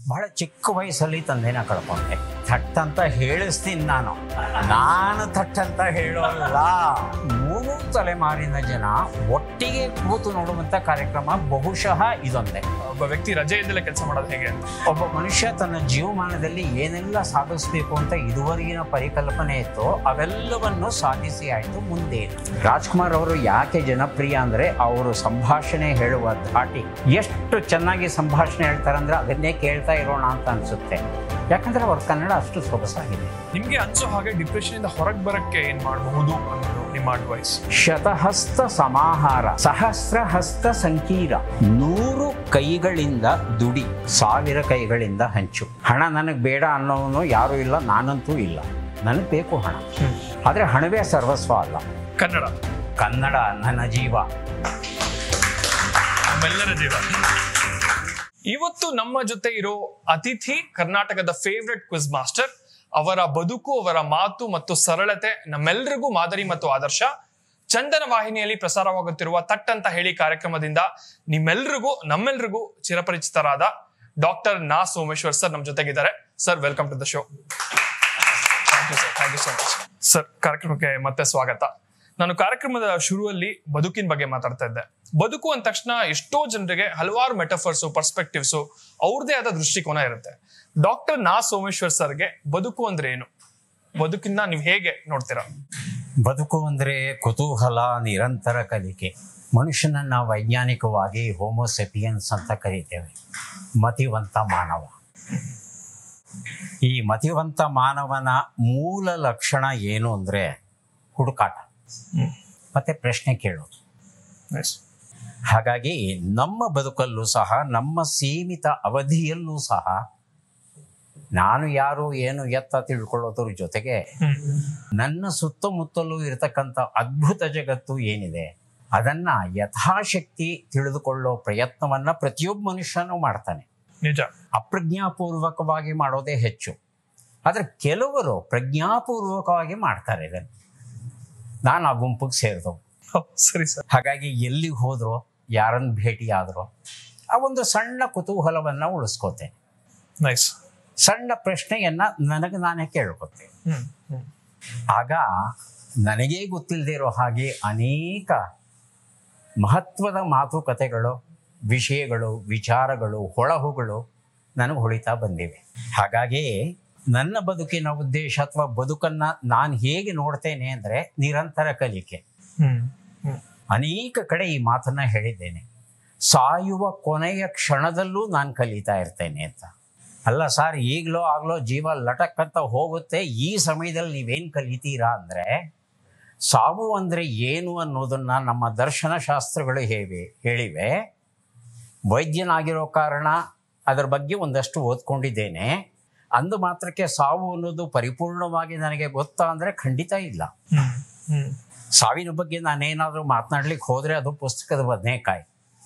ಬಹಳ ಚಿಕ್ಕ ವಯಸ್ಸಲ್ಲಿ ತಂದೆನ ಕಳ್ಕೊಂಡೆ ಥಟ್ ಅಂತ ಹೇಳಿಸ್ತೀನಿ ನಾನು ನಾನು ಥಟ್ ಅಂತ ಹೇಳೋಲ್ಲ ಮೂರು ತಲೆಮಾರಿನ ಜನ ಒಟ್ಟಿಗೆ ಕೂತು ನೋಡುವಂತ ಕಾರ್ಯಕ್ರಮ ಬಹುಶಃ ಇದೊಂದೇ ಒಬ್ಬ ವ್ಯಕ್ತಿ ರಜೆಯಿಂದಲೇ ಕೆಲಸ ಮಾಡೋದು ಹೇಗೆ ಅಂತ ಒಬ್ಬ ಮನುಷ್ಯ ತನ್ನ ಜೀವಮಾನದಲ್ಲಿ ಏನೆಲ್ಲ ಸಾಧಿಸಬೇಕು ಅಂತ ಇದುವರೆಗಿನ ಪರಿಕಲ್ಪನೆ ಇತ್ತು ಅವೆಲ್ಲವನ್ನು ಸಾಧಿಸಿ ಆಯಿತು ಮುಂದೆ ರಾಜ್ಕುಮಾರ್ ಅವರು ಯಾಕೆ ಜನಪ್ರಿಯ ಅಂದ್ರೆ ಅವರು ಸಂಭಾಷಣೆ ಹೇಳುವ ಧಾಟಿ ಎಷ್ಟು ಚೆನ್ನಾಗಿ ಸಂಭಾಷಣೆ ಹೇಳ್ತಾರೆ ಅಂದ್ರೆ ಅದನ್ನೇ ಕೇಳ್ತಾ ಇರೋಣ ಅಂತ ಅನ್ಸುತ್ತೆ ಯಾಕಂದ್ರೆ ಅವ್ರ ಕನ್ನಡ ಅಷ್ಟು ಸೊಗಸಾಗಿದೆ ನಿಮ್ಗೆ ಅನ್ಸೋ ಹಾಗೆ ಡಿಪ್ರೆಷನ್ ಇಂದ ಹೊರಗೆ ಬರಕ್ಕೆ ಏನ್ ಮಾಡಬಹುದು ಅನ್ನೋದು ನಿಮ್ಮ ಅಡ್ವೈಸ್ ಶತಹಸ್ತ ಸಮಾಹಾರ ಸಹಸ್ರ ಹಸ್ತ ಸಂಕೀರ ನೂರು ಕೈಗಳಿಂದ ದುಡಿ ಸಾವಿರ ಕೈಗಳಿಂದ ಹಂಚು ಹಣ ನನಗೆ ಬೇಡ ಅನ್ನೋನು ಯಾರೂ ಇಲ್ಲ ನಾನಂತೂ ಇಲ್ಲ ನನಗೆ ಬೇಕು ಹಣ ಆದರೆ ಹಣವೇ ಸರ್ವಸ್ವ ಅಲ್ಲ ಕನ್ನಡ ಕನ್ನಡ ನನ್ನ ಜೀವ ನಮ್ಮೆಲ್ಲರ ಜೀವ ಇವತ್ತು ನಮ್ಮ ಜೊತೆ ಇರೋ ಅತಿಥಿ ಕರ್ನಾಟಕದ ಫೇವ್ರೆಟ್ ಕ್ವಿಜ್ ಮಾಸ್ಟರ್ ಅವರ ಬದುಕು ಅವರ ಮಾತು ಮತ್ತು ಸರಳತೆ ನಮ್ಮೆಲ್ಲರಿಗೂ ಮಾದರಿ ಮತ್ತು ಆದರ್ಶ ಚಂದನ ವಾಹಿನಿಯಲ್ಲಿ ಪ್ರಸಾರವಾಗುತ್ತಿರುವ ತಟ್ ಅಂತ ಹೇಳಿ ಕಾರ್ಯಕ್ರಮದಿಂದ ನಿಮ್ಮೆಲ್ರಿಗೂ ನಮ್ಮೆಲ್ರಿಗೂ ಚಿರಪರಿಚಿತರಾದ ಡಾಕ್ಟರ್ ನಾ ಸೋಮೇಶ್ವರ್ ಸರ್ ನಮ್ಮ ಜೊತೆಗಿದ್ದಾರೆ sir welcome to the show thank you sir thank you so much sir ಕಾರ್ಯಕ್ರಮಕ್ಕೆ ಮತ್ತೆ ಸ್ವಾಗತ ನಾನು ಕಾರ್ಯಕ್ರಮದ ಶುರುವಲ್ಲಿ ಬದುಕಿನ ಬಗ್ಗೆ ಮಾತಾಡ್ತಾ ಇದ್ದೆ ಬದುಕು ಅಂದ ತಕ್ಷಣ ಎಷ್ಟೋ ಜನರಿಗೆ ಹಲವಾರು ಮೆಟಫರ್ಸ್ ಪರ್ಸ್ಪೆಕ್ಟಿವ್ಸ್ ಅವ್ರದೇ ಆದ ದೃಷ್ಟಿಕೋನ ಇರುತ್ತೆ ಡಾಕ್ಟರ್ ನಾ ಸೋಮೇಶ್ವರ್ ಸರ್ಗೆ ಬದುಕು ಅಂದ್ರೆ ಏನು ಬದುಕಿನ ನೀವು ಹೇಗೆ ನೋಡ್ತೀರಾ ಬದುಕು ಅಂದರೆ ಕುತೂಹಲ ನಿರಂತರ ಕಲಿಕೆ ಮನುಷ್ಯನನ್ನ ವೈಜ್ಞಾನಿಕವಾಗಿ ಹೋಮೋಸೆಪಿಯನ್ಸ್ ಅಂತ ಕರೀತೇವೆ ಮತಿವಂತ ಮಾನವ ಈ ಮತಿವಂತ ಮಾನವನ ಮೂಲ ಲಕ್ಷಣ ಏನು ಅಂದರೆ ಹುಡುಕಾಟ ಮತ್ತೆ ಪ್ರಶ್ನೆ ಕೇಳೋದು ಹಾಗಾಗಿ ನಮ್ಮ ಬದುಕಲ್ಲೂ ಸಹ ನಮ್ಮ ಸೀಮಿತ ಅವಧಿಯಲ್ಲೂ ಸಹ ನಾನು ಯಾರು ಏನು ಎತ್ತ ತಿಳ್ಕೊಳ್ಳೋದ್ರ ಜೊತೆಗೆ ನನ್ನ ಸುತ್ತಮುತ್ತಲೂ ಇರತಕ್ಕಂಥ ಅದ್ಭುತ ಜಗತ್ತು ಏನಿದೆ ಅದನ್ನ ಯಥಾಶಕ್ತಿ ತಿಳಿದುಕೊಳ್ಳೋ ಪ್ರಯತ್ನವನ್ನ ಪ್ರತಿಯೊಬ್ಬ ಮನುಷ್ಯನೂ ಮಾಡ್ತಾನೆ ನಿಜ ಅಪ್ರಜ್ಞಾಪೂರ್ವಕವಾಗಿ ಮಾಡೋದೇ ಹೆಚ್ಚು ಆದರೆ ಕೆಲವರು ಪ್ರಜ್ಞಾಪೂರ್ವಕವಾಗಿ ಮಾಡ್ತಾರೆ ಇದನ್ನು ನಾನು ಆ ಗುಂಪಿಗೆ ಸೇರಿದವು ಹೋ, ಸರಿ ಸರ್ ಹಾಗಾಗಿ ಎಲ್ಲಿಗೆ ಹೋದ್ರೋ ಯಾರನ್ನು ಭೇಟಿ ಆದ್ರೋ ಆ ಒಂದು ಸಣ್ಣ ಕುತೂಹಲವನ್ನ ಉಳಿಸ್ಕೋತೇನೆ ನೈಸ್ ಸಣ್ಣ ಪ್ರಶ್ನೆಯನ್ನ ನನಗೆ ನಾನೇ ಕೇಳ್ಕೊತೇನೆ ಹ್ಮ್ ಹ್ಮ್ ಆಗ ನನಗೇ ಗೊತ್ತಿಲ್ಲದೆ ಇರೋ ಹಾಗೆ ಅನೇಕ ಮಹತ್ವದ ಮಾತುಕತೆಗಳು ವಿಷಯಗಳು ವಿಚಾರಗಳು ಹೊಳಹುಗಳು ನನಗೆ ಹೊಳಿತಾ ಬಂದಿವೆ ಹಾಗಾಗಿ ನನ್ನ ಬದುಕಿನ ಉದ್ದೇಶ ಅಥವಾ ಬದುಕನ್ನ ನಾನು ಹೇಗೆ ನೋಡ್ತೇನೆ ಅಂದರೆ ನಿರಂತರ ಕಲಿಕೆ ಹ್ಮ್ ಹ್ಮ್ ಅನೇಕ ಕಡೆ ಈ ಮಾತನ್ನ ಹೇಳಿದ್ದೇನೆ ಸಾಯುವ ಕೊನೆಯ ಕ್ಷಣದಲ್ಲೂ ನಾನು ಕಲಿತಾ ಇರ್ತೇನೆ ಅಂತ ಅಲ್ಲ ಸರ್ ಈಗಲೋ ಆಗ್ಲೋ ಜೀವ ಲಟಕ್ ಅಂತ ಹೋಗುತ್ತೆ ಈ ಸಮಯದಲ್ಲಿ ನೀವೇನು ಕಲಿತೀರಾ ಅಂದರೆ ಸಾವು ಅಂದರೆ ಏನು ಅನ್ನೋದನ್ನ ನಮ್ಮ ದರ್ಶನ ಶಾಸ್ತ್ರಗಳು ಹೇವೆ ಹೇಳಿವೆ ವೈದ್ಯನಾಗಿರೋ ಕಾರಣ ಅದರ ಬಗ್ಗೆ ಒಂದಷ್ಟು ಓದ್ಕೊಂಡಿದ್ದೇನೆ ಅಂದು ಮಾತ್ರಕ್ಕೆ ಸಾವು ಅನ್ನೋದು ಪರಿಪೂರ್ಣವಾಗಿ ನನಗೆ ಗೊತ್ತಾ ಅಂದರೆ ಖಂಡಿತ ಇಲ್ಲ ಹ್ಮ್ ಹ್ಮ್ ಸಾವಿನ ಬಗ್ಗೆ ನಾನೇನಾದರೂ ಮಾತನಾಡ್ಲಿಕ್ಕೆ ಹೋದರೆ ಅದು ಪುಸ್ತಕದ ಬದನೆಕಾಯಿ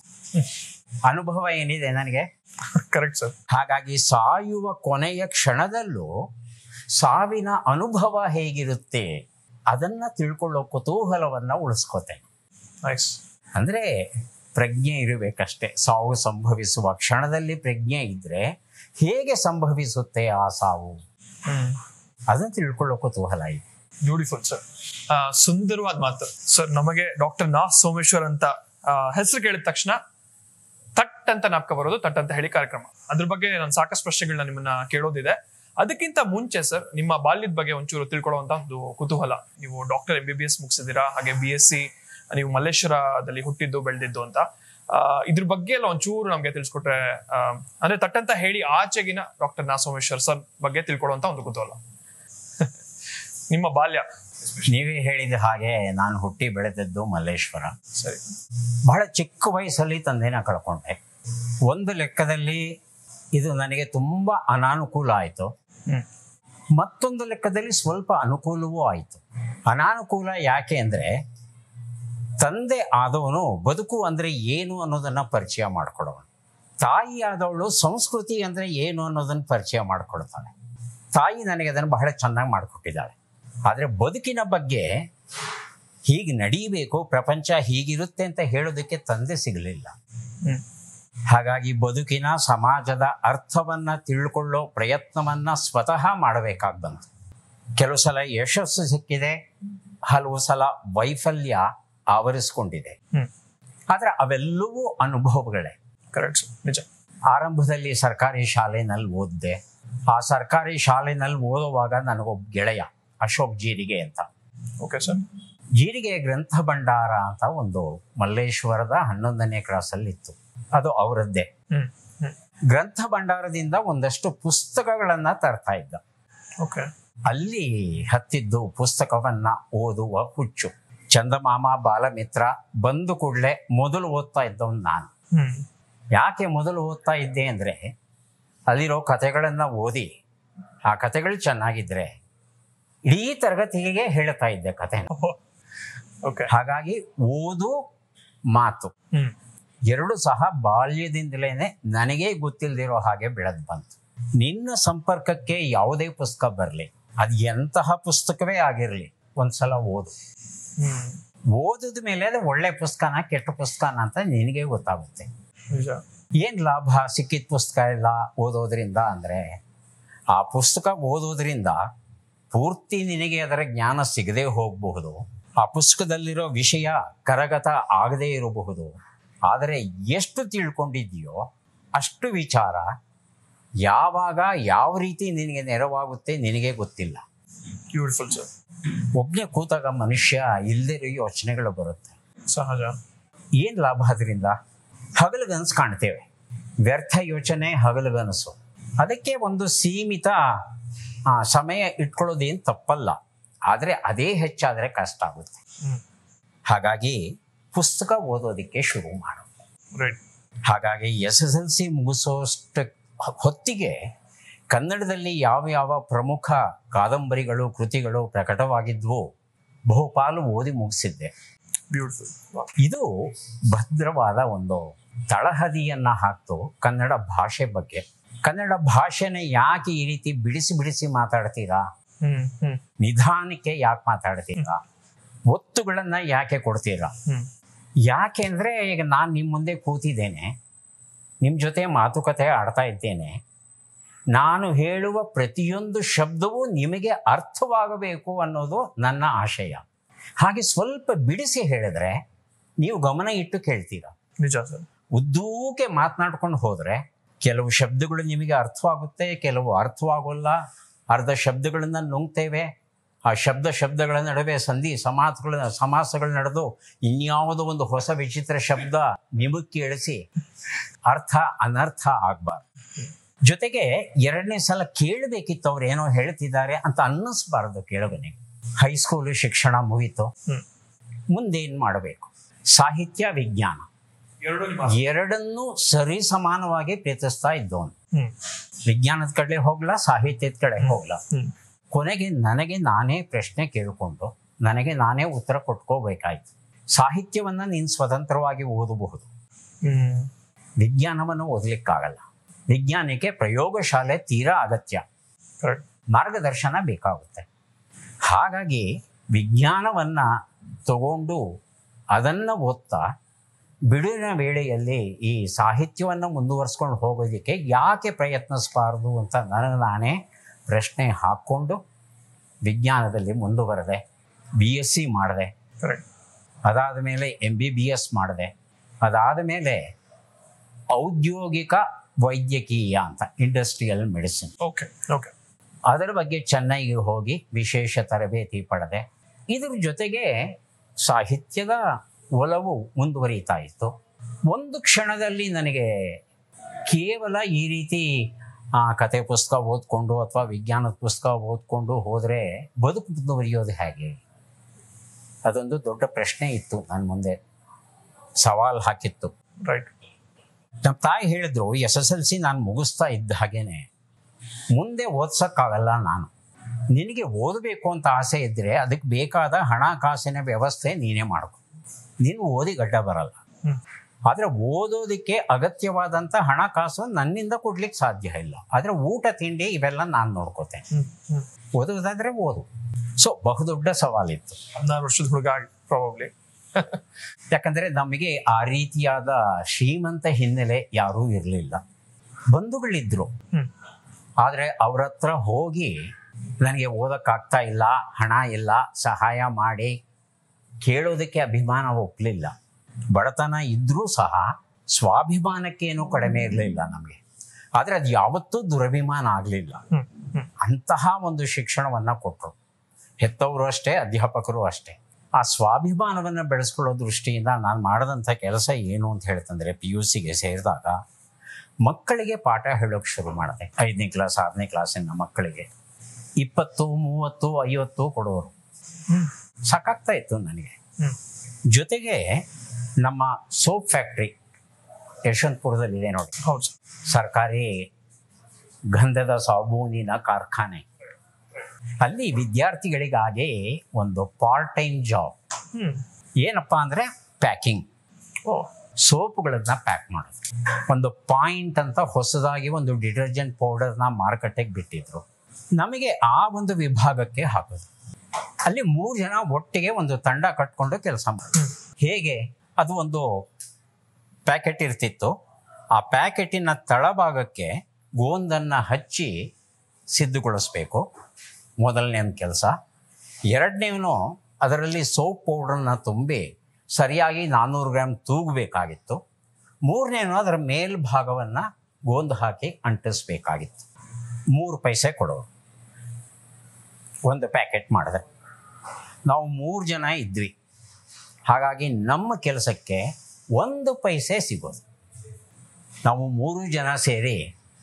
ಅನುಭವ ಏನಿದೆ ನನಗೆ ಕರೆಕ್ಟ್ ಸರ್ ಹಾಗಾಗಿ ಸಾಯುವ ಕೊನೆಯ ಕ್ಷಣದಲ್ಲೂ ಸಾವಿನ ಅನುಭವ ಹೇಗಿರುತ್ತೆ ಅದನ್ನ ತಿಳ್ಕೊಳ್ಳೋ ಕುತೂಹಲವನ್ನ ಉಳಿಸ್ಕೋತೇನೆ ನೈಸ್ ಅಂದ್ರೆ ಪ್ರಜ್ಞೆ ಇರಬೇಕಷ್ಟೇ ಸಾವು ಸಂಭವಿಸುವ ಕ್ಷಣದಲ್ಲಿ ಪ್ರಜ್ಞೆ ಇದ್ರೆ ಹೇಗೆ ಸಂಭವಿಸುತ್ತೆ ಆ ಸಾವು ಹ್ಮ್ ಅದನ್ನ ತಿಳ್ಕೊಳ್ಳೋ ಕುತೂಹಲ ಇದೆ ಬ್ಯೂಟಿಫುಲ್ ಸರ್ ಸುಂದರವಾದ ಮಾತು ಸರ್ ನಮಗೆ ಡಾಕ್ಟರ್ ನಾ ಸೋಮೇಶ್ವರ್ ಅಂತ ಹೆಸರು ಕೇಳಿದ ತಕ್ಷಣ ತಟ್ ಅಂತ ನಾಪ್ಕ ಬರೋದು ತಟ್ ಅಂತ ಹೇಳಿ ಕಾರ್ಯಕ್ರಮ ಅದ್ರ ಬಗ್ಗೆ ನಾನು ಸಾಕಷ್ಟು ಪ್ರಶ್ನೆಗಳನ್ನ ನಿಮ್ಮನ್ನ ಕೇಳೋದಿದೆ ಅದಕ್ಕಿಂತ ಮುಂಚೆ ಸರ್ ನಿಮ್ಮ ಬಾಲ್ಯದ ಬಗ್ಗೆ ಒಂಚೂರು ತಿಳ್ಕೊಳ್ಳುವಂತ ಒಂದು ಕುತೂಹಲ ನೀವು doctor M B B S ಮುಗಿಸಿದ್ದೀರಾ ಹಾಗೆ ಬಿ ಎಸ್ ಸಿ ನೀವು ಮಲ್ಲೇಶ್ವರದಲ್ಲಿ ಹುಟ್ಟಿದ್ದು ಬೆಳೆದಿದ್ದು ಅಂತ ಆ, ಇದ್ರ ಬಗ್ಗೆ ಎಲ್ಲ ಒಂಚೂರು ನಮ್ಗೆ ತಿಳಿಸ್ಕೊಟ್ರೆ ಆ, ಅಂದ್ರೆ ತಟ್ ಅಂತ ಹೇಳಿ ಆಚೆಗಿನ ಡಾಕ್ಟರ್ ನಾ ಸೋಮೇಶ್ವರ್ ಸರ್ ಬಗ್ಗೆ ತಿಳ್ಕೊಳ್ಳುವಂತ ಒಂದು ಕುತೂಹಲ ನಿಮ್ಮ ಬಾಲ್ಯ ನೀವೇ ಹೇಳಿದ ಹಾಗೆ ನಾನು ಹುಟ್ಟಿ ಬೆಳೆದದ್ದು ಮಲ್ಲೇಶ್ವರ ಸರಿ ಬಹಳ ಚಿಕ್ಕ ವಯಸ್ಸಲ್ಲಿ ತಂದೆನ ಕಳ್ಕೊಂಡೆ ಒಂದು ಲೆಕ್ಕದಲ್ಲಿ ಇದು ನನಗೆ ತುಂಬ ಅನಾನುಕೂಲ ಆಯಿತು ಹ್ಮ್ ಮತ್ತೊಂದು ಲೆಕ್ಕದಲ್ಲಿ ಸ್ವಲ್ಪ ಅನುಕೂಲವೂ ಆಯಿತು ಅನಾನುಕೂಲ ಯಾಕೆ ಅಂದರೆ ತಂದೆ ಆದವನು ಬದುಕು ಅಂದರೆ ಏನು ಅನ್ನೋದನ್ನು ಪರಿಚಯ ಮಾಡಿಕೊಡೋನು ತಾಯಿ ಆದವಳು ಸಂಸ್ಕೃತಿ ಅಂದರೆ ಏನು ಅನ್ನೋದನ್ನು ಪರಿಚಯ ಮಾಡಿಕೊಡ್ತಾಳೆ ತಾಯಿ ನನಗೆ ಅದನ್ನು ಬಹಳ ಚೆನ್ನಾಗಿ ಮಾಡಿಕೊಟ್ಟಿದ್ದಾಳೆ ಆದರೆ ಬದುಕಿನ ಬಗ್ಗೆ ಹೀಗೆ ನಡೀಬೇಕು ಪ್ರಪಂಚ ಹೀಗಿರುತ್ತೆ ಅಂತ ಹೇಳೋದಕ್ಕೆ ತಂದೆ ಸಿಗಲಿಲ್ಲ ಹ್ಮ್ ಹಾಗಾಗಿ ಬದುಕಿನ ಸಮಾಜದ ಅರ್ಥವನ್ನ ತಿಳ್ಕೊಳ್ಳೋ ಪ್ರಯತ್ನವನ್ನ ಸ್ವತಃ ಮಾಡಬೇಕಾಗಿ ಬಂತು ಕೆಲವು ಸಲ ಯಶಸ್ಸು ಸಿಕ್ಕಿದೆ ಹಲವು ಸಲ ವೈಫಲ್ಯ ಆವರಿಸ್ಕೊಂಡಿದೆ ಹ್ಮ್ ಆದ್ರೆ ಅವೆಲ್ಲವೂ ಅನುಭವಗಳೇ ಕರೆಕ್ಟ್ ಸರ್ ನಿಜ ಆರಂಭದಲ್ಲಿ ಸರ್ಕಾರಿ ಶಾಲೆನಲ್ಲಿ ಓದಿದೆ ಆ ಸರ್ಕಾರಿ ಶಾಲೆನಲ್ಲಿ ಓದುವಾಗ ನನಗೊಬ್ಬ ಗೆಳೆಯ ಅಶೋಕ್ ಜೀರಿಗೆ ಅಂತ ಓಕೆ ಸರ್ ಜೀರಿಗೆ ಗ್ರಂಥ ಭಂಡಾರ ಅಂತ ಒಂದು ಮಲ್ಲೇಶ್ವರದ ಹನ್ನೊಂದನೇ ಕ್ರಾಸಲ್ಲಿ ಇತ್ತು ಅದು ಅವರದ್ದೇ ಹ್ಮ್ ಹ್ಮ್ ಗ್ರಂಥ ಭಂಡಾರದಿಂದ ಒಂದಷ್ಟು ಪುಸ್ತಕಗಳನ್ನ ತರ್ತಾ ಇದ್ದ ಓಕೆ ಅಲ್ಲಿ ಹತ್ತಿದ್ದು ಪುಸ್ತಕವನ್ನ ಓದುವ ಹುಚ್ಚು ಚಂದಮಾಮ ಬಾಲಮಿತ್ರ ಬಂದು ಕೂಡಲೇ ಮೊದಲು ಓದ್ತಾ ಇದ್ದವನು ನಾನು ಹ್ಮ್ ಯಾಕೆ ಮೊದಲು ಓದ್ತಾ ಇದ್ದೆ ಅಂದ್ರೆ ಅಲ್ಲಿರೋ ಕಥೆಗಳನ್ನ ಓದಿ ಆ ಕಥೆಗಳು ಚೆನ್ನಾಗಿದ್ರೆ ಇಡೀ ತರಗತಿಗೆ ಹೇಳ್ತಾ ಇದ್ದೆ ಕಥೆ ಓಕೆ ಹಾಗಾಗಿ ಓದು ಮಾತು ಹ್ಮ್ ಎರಡು ಸಹ ಬಾಲ್ಯದಿಂದಲೇನೆ ನನಗೆ ಗೊತ್ತಿಲ್ಲದಿರೋ ಹಾಗೆ ಬೆಳೆದು ಬಂತು ನಿನ್ನ ಸಂಪರ್ಕಕ್ಕೆ ಯಾವುದೇ ಪುಸ್ತಕ ಬರಲಿ ಅದು ಎಂತಹ ಪುಸ್ತಕವೇ ಆಗಿರಲಿ ಒಂದ್ಸಲ ಓದು ಹ್ಮ್ ಓದಿದ ಮೇಲೆ ಅದು ಒಳ್ಳೆ ಪುಸ್ತಕನ ಕೆಟ್ಟ ಪುಸ್ತಕನ ಅಂತ ನಿನಗೆ ಗೊತ್ತಾಗುತ್ತೆ ನಿಜ ಏನ್ ಲಾಭ ಸಿಕ್ಕಿದ ಪುಸ್ತಕ ಎಲ್ಲ ಓದೋದ್ರಿಂದ ಅಂದ್ರೆ ಆ ಪುಸ್ತಕ ಓದೋದ್ರಿಂದ ಪೂರ್ತಿ ನಿನಗೆ ಅದರ ಜ್ಞಾನ ಸಿಗದೆ ಹೋಗಬಹುದು ಆ ಪುಸ್ತಕದಲ್ಲಿರೋ ವಿಷಯ ಕರಗತ ಆಗದೇ ಇರಬಹುದು ಆದರೆ ಎಷ್ಟು ತಿಳ್ಕೊಂಡಿದೆಯೋ ಅಷ್ಟು ವಿಚಾರ ಯಾವಾಗ ಯಾವ ರೀತಿ ನಿನಗೆ ನೆರವಾಗುತ್ತೆ ನಿನಗೆ ಗೊತ್ತಿಲ್ಲ ಬ್ಯೂಟಿಫುಲ್ ಸರ್ ಒಬ್ಬನೇ ಕೂತಾಗ ಮನುಷ್ಯ ಇಲ್ಲದಿರೋ ಯೋಚನೆಗಳು ಬರುತ್ತೆ ಸಹಜ ಏನ್ ಲಾಭ ಅದರಿಂದ ಹಗಲುಗನಸು ಕಾಣ್ತೇವೆ ವ್ಯರ್ಥ ಯೋಚನೆ ಹಗಲುಗನಸು ಅದಕ್ಕೆ ಒಂದು ಸೀಮಿತ ಆ, ಸಮಯ ಇಟ್ಕೊಳ್ಳೋದೇನು ತಪ್ಪಲ್ಲ ಆದರೆ ಅದೇ ಹೆಚ್ಚಾದರೆ ಕಷ್ಟ ಆಗುತ್ತೆ ಹ್ಮ್ ಹಾಗಾಗಿ ಪುಸ್ತಕ ಓದೋದಕ್ಕೆ ಶುರು ಮಾಡು ರೈಟ್ ಹಾಗಾಗಿ ಎಸ್ ಎಸ್ ಎಲ್ ಸಿ ಮುಗಿಸೋಷ್ಟು ಹೊತ್ತಿಗೆ ಕನ್ನಡದಲ್ಲಿ ಯಾವ ಯಾವ ಪ್ರಮುಖ ಕಾದಂಬರಿಗಳು ಕೃತಿಗಳು ಪ್ರಕಟವಾಗಿದ್ವೋ ಬಹುಪಾಲು ಓದಿ ಮುಗಿಸಿದ್ದೆ ಬ್ಯೂಟಿಫುಲ್ ಇದು ಭದ್ರವಾದ ಒಂದು ತಳಹದಿಯನ್ನ ಹಾಕ್ತು ಕನ್ನಡ ಭಾಷೆ ಬಗ್ಗೆ ಕನ್ನಡ ಭಾಷೆನ ಯಾಕೆ ಈ ರೀತಿ ಬಿಡಿಸಿ ಬಿಡಿಸಿ ಮಾತಾಡ್ತೀರಾ ಹ್ಮ್ ಹ್ಮ್ ನಿಧಾನಕ್ಕೆ ಯಾಕೆ ಮಾತಾಡ್ತೀರಾ ಒತ್ತುಗಳನ್ನ ಯಾಕೆ ಕೊಡ್ತೀರಾ ಹ್ಮ್ ಯಾಕೆ ಅಂದ್ರೆ ಈಗ ನಾನು ನಿಮ್ಮ ಮುಂದೆ ಕೂತಿದ್ದೇನೆ ನಿಮ್ಮ ಜೊತೆ ಮಾತುಕತೆ ಆಡ್ತಾ ಇದ್ದೇನೆ ನಾನು ಹೇಳುವ ಪ್ರತಿಯೊಂದು ಶಬ್ದವೂ ನಿಮಗೆ ಅರ್ಥವಾಗಬೇಕು ಅನ್ನೋದು ನನ್ನ ಆಶಯ ಹಾಗೆ ಸ್ವಲ್ಪ ಬಿಡಿಸಿ ಹೇಳಿದ್ರೆ ನೀವು ಗಮನ ಇಟ್ಟು ಕೇಳ್ತೀರಾ ನಿಜ ಸರ್ ಉದ್ದೂಕೆ ಮಾತನಾಡ್ಕೊಂಡು ಹೋದ್ರೆ ಕೆಲವು ಶಬ್ದಗಳು ನಿಮಗೆ ಅರ್ಥವಾಗುತ್ತೆ ಕೆಲವು ಅರ್ಥವಾಗೋಲ್ಲ ಅರ್ಧ ಶಬ್ದಗಳನ್ನ ನುಂಗ್ತೇವೆ ಆ ಶಬ್ದ ಶಬ್ದಗಳ ನಡುವೆ ಸಂಧಿ ಸಮಾಸಗಳ ಸಮಾಸಗಳು ನಡೆದು ಇನ್ಯಾವುದೋ ಒಂದು ಹೊಸ ವಿಚಿತ್ರ ಶಬ್ದ ನಿಮಗೆ ಕೇಳಿಸಿ ಅರ್ಥ ಅನರ್ಥ ಆಗ್ಬಾರ್ದು ಜೊತೆಗೆ ಎರಡನೇ ಸಲ ಕೇಳಬೇಕಿತ್ತು ಅವ್ರು ಏನೋ ಹೇಳ್ತಿದ್ದಾರೆ ಅಂತ ಅನ್ನಿಸ್ಬಾರ್ದು ಕೇಳುವನಿಗೆ ಹೈಸ್ಕೂಲು ಶಿಕ್ಷಣ ಮುಗೀತು ಹ್ಮ್ ಮುಂದೇನು ಮಾಡಬೇಕು ಸಾಹಿತ್ಯ ವಿಜ್ಞಾನ ಎರಡು ಎರಡನ್ನೂ ಸರಿ ಸಮಾನವಾಗಿ ಪ್ರೀತಿಸ್ತಾ ಇದ್ದವನು ಹ್ಮ್ ವಿಜ್ಞಾನದ ಕಡೆ ಹೋಗ್ಲಾ ಸಾಹಿತ್ಯದ ಕಡೆ ಹೋಗ್ಲಾ ಹ್ಮ್ ಕೊನೆಗೆ ನನಗೆ ನಾನೇ ಪ್ರಶ್ನೆ ಕೇಳಿಕೊಂಡು ನನಗೆ ನಾನೇ ಉತ್ತರ ಕೊಟ್ಕೋಬೇಕಾಯ್ತು ಸಾಹಿತ್ಯವನ್ನ ನೀನು ಸ್ವತಂತ್ರವಾಗಿ ಓದಬಹುದು ಹ್ಮ್ ವಿಜ್ಞಾನವನ್ನು ಓದಲಿಕ್ಕಾಗಲ್ಲ ವಿಜ್ಞಾನಕ್ಕೆ ಪ್ರಯೋಗಶಾಲೆ ತೀರಾ ಅಗತ್ಯ ಕರೆಕ್ಟ್ ಮಾರ್ಗದರ್ಶನ ಬೇಕಾಗುತ್ತೆ ಹಾಗಾಗಿ ವಿಜ್ಞಾನವನ್ನ ತಗೊಂಡು ಅದನ್ನು ಓದ್ತಾ ಬಿಡುವಿನ ವೇಳೆಯಲ್ಲಿ ಈ ಸಾಹಿತ್ಯವನ್ನು ಮುಂದುವರಿಸ್ಕೊಂಡು ಹೋಗೋದಕ್ಕೆ ಯಾಕೆ ಪ್ರಯತ್ನಿಸಬಾರ್ದು ಅಂತ ನನಗೆ ನಾನೇ ಪ್ರಶ್ನೆ ಹಾಕ್ಕೊಂಡು ವಿಜ್ಞಾನದಲ್ಲಿ ಮುಂದುವರೆದೆ ಬಿ ಎಸ್ ಸಿ ಮಾಡಿದೆ ಕರೆಕ್ಟ್ ಅದಾದ ಮೇಲೆ ಎಂ ಬಿ ಬಿ ಎಸ್ ಮಾಡಿದೆ ಅದಾದ ಮೇಲೆ ಔದ್ಯೋಗಿಕ ವೈದ್ಯಕೀಯ ಅಂತ ಇಂಡಸ್ಟ್ರಿಯಲ್ ಮೆಡಿಸಿನ್ ಓಕೆ ಓಕೆ ಅದರ ಬಗ್ಗೆ ಚೆನ್ನೈಗೆ ಹೋಗಿ ವಿಶೇಷ ತರಬೇತಿ ಪಡೆದೆ ಇದ್ರ ಜೊತೆಗೆ ಸಾಹಿತ್ಯದ ಒಲವು ಮುಂದುವರಿತಾ ಇತ್ತು ಒಂದು ಕ್ಷಣದಲ್ಲಿ ನನಗೆ ಕೇವಲ ಈ ರೀತಿ ಆ, ಕತೆ ಪುಸ್ತಕ ಓದ್ಕೊಂಡು ಅಥವಾ ವಿಜ್ಞಾನದ ಪುಸ್ತಕ ಓದ್ಕೊಂಡು ಹೋದರೆ ಬದುಕು ಮುಂದುವರಿಯೋದು ಹೇಗೆ ಅದೊಂದು ದೊಡ್ಡ ಪ್ರಶ್ನೆ ಇತ್ತು ನನ್ನ ಮುಂದೆ ಸವಾಲ್ ಹಾಕಿತ್ತು ರೈಟ್ ನಮ್ಮ ತಾಯಿ ಹೇಳಿದ್ರು ಎಸ್ ಎಸ್ ಎಲ್ ಸಿ ನಾನು ಮುಗಿಸ್ತಾ ಇದ್ದ ಹಾಗೇನೆ ಮುಂದೆ ಓದ್ಸಕ್ಕಾಗಲ್ಲ ನಾನು ನಿನಗೆ ಓದಬೇಕು ಅಂತ ಆಸೆ ಇದ್ದರೆ ಅದಕ್ಕೆ ಬೇಕಾದ ಹಣಕಾಸಿನ ವ್ಯವಸ್ಥೆ ನೀನೇ ಮಾಡ್ಕೊ ನೀನು ಓದಿ ಗಡ್ಡ ಬರಲ್ಲ ಹ್ಮ್ ಆದರೆ ಓದೋದಕ್ಕೆ ಅಗತ್ಯವಾದಂಥ ಹಣಕಾಸು ನನ್ನಿಂದ ಕೊಡ್ಲಿಕ್ಕೆ ಸಾಧ್ಯ ಇಲ್ಲ ಆದರೆ ಊಟ ತಿಂಡಿ ಇವೆಲ್ಲ ನಾನು ನೋಡ್ಕೋತೇನೆ ಹ್ಮ್ ಹ್ಮ್ ಓದುವುದಾದ್ರೆ ಓದು ಸೊ ಬಹುದೊಡ್ಡ ಸವಾಲಿತ್ತು ಹದಿನಾರು ವರ್ಷದ ಹುಡುಗ ಪ್ರಾಬಬ್ಲಿ ಯಾಕಂದ್ರೆ ನಮಗೆ ಆ ರೀತಿಯಾದ ಶ್ರೀಮಂತ ಹಿನ್ನೆಲೆ ಯಾರೂ ಇರಲಿಲ್ಲ ಬಂಧುಗಳಿದ್ರು ಹ್ಮ್ ಆದರೆ ಅವ್ರ ಹತ್ರ ಹೋಗಿ ನನಗೆ ಓದಕ್ಕಾಗ್ತಾ ಇಲ್ಲ ಹಣ ಇಲ್ಲ ಸಹಾಯ ಮಾಡಿ ಕೇಳೋದಕ್ಕೆ ಅಭಿಮಾನ ಒಪ್ಪಲಿಲ್ಲ ಬಡತನ ಇದ್ರೂ ಸಹ ಸ್ವಾಭಿಮಾನಕ್ಕೇನು ಕಡಿಮೆ ಇರಲಿಲ್ಲ ನಮಗೆ ಆದರೆ ಅದು ಯಾವತ್ತೂ ದುರಭಿಮಾನ ಆಗಲಿಲ್ಲ ಹ್ಮ್ ಹ್ಮ್ ಅಂತಹ ಒಂದು ಶಿಕ್ಷಣವನ್ನು ಕೊಟ್ಟರು ಹೆತ್ತವರು ಅಷ್ಟೇ ಅಧ್ಯಾಪಕರು ಅಷ್ಟೇ ಆ ಸ್ವಾಭಿಮಾನವನ್ನು ಬೆಳೆಸ್ಕೊಳ್ಳೋ ದೃಷ್ಟಿಯಿಂದ ನಾನು ಮಾಡಿದಂಥ ಕೆಲಸ ಏನು ಅಂತ ಹೇಳ್ತಂದ್ರೆ ಪಿ ಯು ಸಿಗೆ ಸೇರಿದಾಗ ಮಕ್ಕಳಿಗೆ ಪಾಠ ಹೇಳೋಕೆ ಶುರು ಮಾಡಿದೆ ಐದನೇ ಕ್ಲಾಸ್ ಆರನೇ ಕ್ಲಾಸಿನ ಮಕ್ಕಳಿಗೆ ಇಪ್ಪತ್ತು ಮೂವತ್ತು ಐವತ್ತು ಕೊಡೋರು ಹ್ಮ್ ಸಾಕಾಗ್ತಾ ಇತ್ತು ನನಗೆ ಹ್ಮ್ ಜೊತೆಗೆ ನಮ್ಮ ಸೋಪ್ ಫ್ಯಾಕ್ಟ್ರಿ ಯಶವಂತಪುರದಲ್ಲಿದೆ ನೋಡಿ ಹೌದು ಸರ್ ಸರ್ಕಾರಿ ಗಂಧದ ಸಾಬೂನಿನ ಕಾರ್ಖಾನೆ ಅಲ್ಲಿ ವಿದ್ಯಾರ್ಥಿಗಳಿಗಾಗಿ ಒಂದು ಪಾರ್ಟ್ ಟೈಮ್ ಜಾಬ್ ಹ್ಮ್ ಏನಪ್ಪಾ ಅಂದರೆ ಪ್ಯಾಕಿಂಗ್ ಓ ಸೋಪುಗಳನ್ನ ಪ್ಯಾಕ್ ಮಾಡೋದು ಒಂದು ಪಾಯಿಂಟ್ ಅಂತ ಹೊಸದಾಗಿ ಒಂದು ಡಿಟರ್ಜೆಂಟ್ ಪೌಡರ್ನ ಮಾರುಕಟ್ಟೆಗೆ ಬಿಟ್ಟಿದ್ರು ನಮಗೆ ಆ ಒಂದು ವಿಭಾಗಕ್ಕೆ ಹಾಕೋದು ಅಲ್ಲಿ ಮೂರು ಜನ ಒಟ್ಟಿಗೆ ಒಂದು ತಂಡ ಕಟ್ಕೊಂಡು ಕೆಲಸ ಮಾಡೋದು ಹೇಗೆ ಅದು ಒಂದು ಪ್ಯಾಕೆಟ್ ಇರ್ತಿತ್ತು ಆ ಪ್ಯಾಕೆಟಿನ ತಳಭಾಗಕ್ಕೆ ಗೋಂದನ್ನು ಹಚ್ಚಿ ಸಿದ್ಧಗೊಳಿಸ್ಬೇಕು ಮೊದಲನೇ ಕೆಲಸ ಎರಡನೇವನು ಅದರಲ್ಲಿ ಸೋಪ್ ಪೌಡ್ರನ್ನ ತುಂಬಿ ಸರಿಯಾಗಿ ನಾನ್ನೂರು ಗ್ರಾಮ್ ತೂಗಬೇಕಾಗಿತ್ತು ಮೂರನೇನು ಅದರ ಮೇಲ್ಭಾಗವನ್ನು ಗೋಂದು ಹಾಕಿ ಅಂಟಿಸ್ಬೇಕಾಗಿತ್ತು ಮೂರು ಪೈಸೆ ಕೊಡೋರು ಒಂದು ಪ್ಯಾಕೆಟ್ ಮಾಡಿದೆ ನಾವು ಮೂರು ಜನ ಇದ್ವಿ ಹಾಗಾಗಿ ನಮ್ಮ ಕೆಲಸಕ್ಕೆ ಒಂದು ಪೈಸೆ ಸಿಗೋದು ನಾವು ಮೂರು ಜನ ಸೇರಿ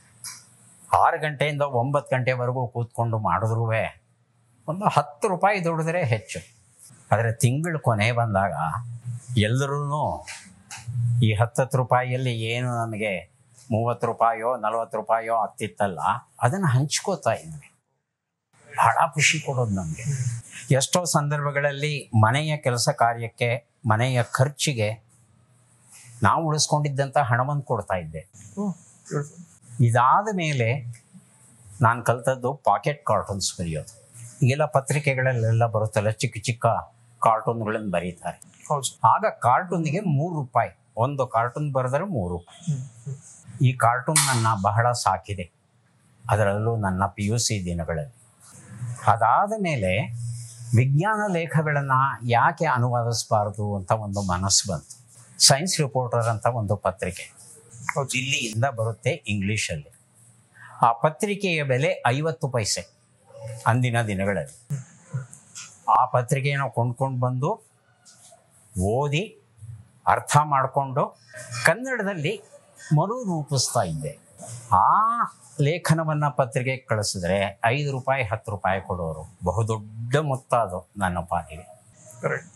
ಆರು ಗಂಟೆಯಿಂದ ಒಂಬತ್ತು ಗಂಟೆವರೆಗೂ ಕೂತ್ಕೊಂಡು ಮಾಡಿದ್ರೂ ಒಂದು ಹತ್ತು ರೂಪಾಯಿ ದುಡಿದ್ರೆ ಹೆಚ್ಚು ಆದರೆ ತಿಂಗಳು ಕೊನೆ ಬಂದಾಗ ಎಲ್ಲರೂ ಈ ಹತ್ತತ್ತು ರೂಪಾಯಿಯಲ್ಲಿ ಏನು ನಮಗೆ ಮೂವತ್ತು ರೂಪಾಯೋ ನಲವತ್ತು ರೂಪಾಯೋ ಆಗ್ತಿತ್ತಲ್ಲ ಅದನ್ನು ಹಂಚ್ಕೋತಾ ಇದ್ವಿ ಬಹಳ ಖುಷಿ ಕೊಡೋದು ನಮಗೆ ಎಷ್ಟೋ ಸಂದರ್ಭಗಳಲ್ಲಿ ಮನೆಯ ಕೆಲಸ ಕಾರ್ಯಕ್ಕೆ ಮನೆಯ ಖರ್ಚಿಗೆ ನಾವು ಉಳಿಸ್ಕೊಂಡಿದ್ದಂಥ ಹಣವನ್ನು ಕೊಡ್ತಾ ಇದ್ದೆ ಓ beautiful. ಇದಾದ ಮೇಲೆ ನಾನು ಕಲ್ತದ್ದು ಪಾಕೆಟ್ ಕಾರ್ಟೂನ್ಸ್ ಬರೆಯೋದು ಈಗೆಲ್ಲ ಪತ್ರಿಕೆಗಳಲ್ಲೆಲ್ಲ ಬರುತ್ತಲ್ಲ ಚಿಕ್ಕ ಚಿಕ್ಕ ಕಾರ್ಟೂನ್ಗಳನ್ನು ಬರೀತಾರೆ ಹೌದು ಸರ್ ಆಗ ಕಾರ್ಟೂನಿಗೆ ಮೂರು ರೂಪಾಯಿ ಒಂದು ಕಾರ್ಟೂನ್ ಬರೆದರೆ ಮೂರು ರೂಪಾಯಿ ಹ್ಮ್ ಹ್ಮ್ ಈ ಕಾರ್ಟೂನ್ ನನ್ನ ಬಹಳ ಸಾಕಿದೆ ಅದರಲ್ಲೂ ನನ್ನ ಪಿ ಯು ಸಿ ದಿನಗಳಲ್ಲಿ ಅದಾದ ಮೇಲೆ ವಿಜ್ಞಾನ ಲೇಖಗಳನ್ನು ಯಾಕೆ ಅನುವಾದಿಸಬಾರ್ದು ಅಂತ ಒಂದು ಮನಸ್ಸು ಬಂತು ಸೈನ್ಸ್ ರಿಪೋರ್ಟರ್ ಅಂತ ಒಂದು ಪತ್ರಿಕೆ ಹೌದು ದಿಲ್ಲಿಯಿಂದ ಬರುತ್ತೆ ಇಂಗ್ಲೀಷಲ್ಲಿ ಆ ಪತ್ರಿಕೆಯ ಬೆಲೆ ಐವತ್ತು ಪೈಸೆ ಅಂದಿನ ದಿನಗಳಲ್ಲಿ ಆ ಪತ್ರಿಕೆಯನ್ನು ಕೊಂಡ್ಕೊಂಡು ಬಂದು ಓದಿ ಅರ್ಥ ಮಾಡಿಕೊಂಡು ಕನ್ನಡದಲ್ಲಿ ಮರು ರೂಪಿಸ್ತಾ ಇದ್ದೆ ಆ ಲೇಖನವನ್ನು ಪತ್ರಿಕೆಗೆ ಕಳಿಸಿದ್ರೆ ಐದು ರೂಪಾಯಿ ಹತ್ತು ರೂಪಾಯಿ ಕೊಡೋರು ಬಹುದೊಡ್ಡ ಮೊತ್ತ ಅದು ನನ್ನ ಪಾಲಿಗೆ ಕರೆಕ್ಟ್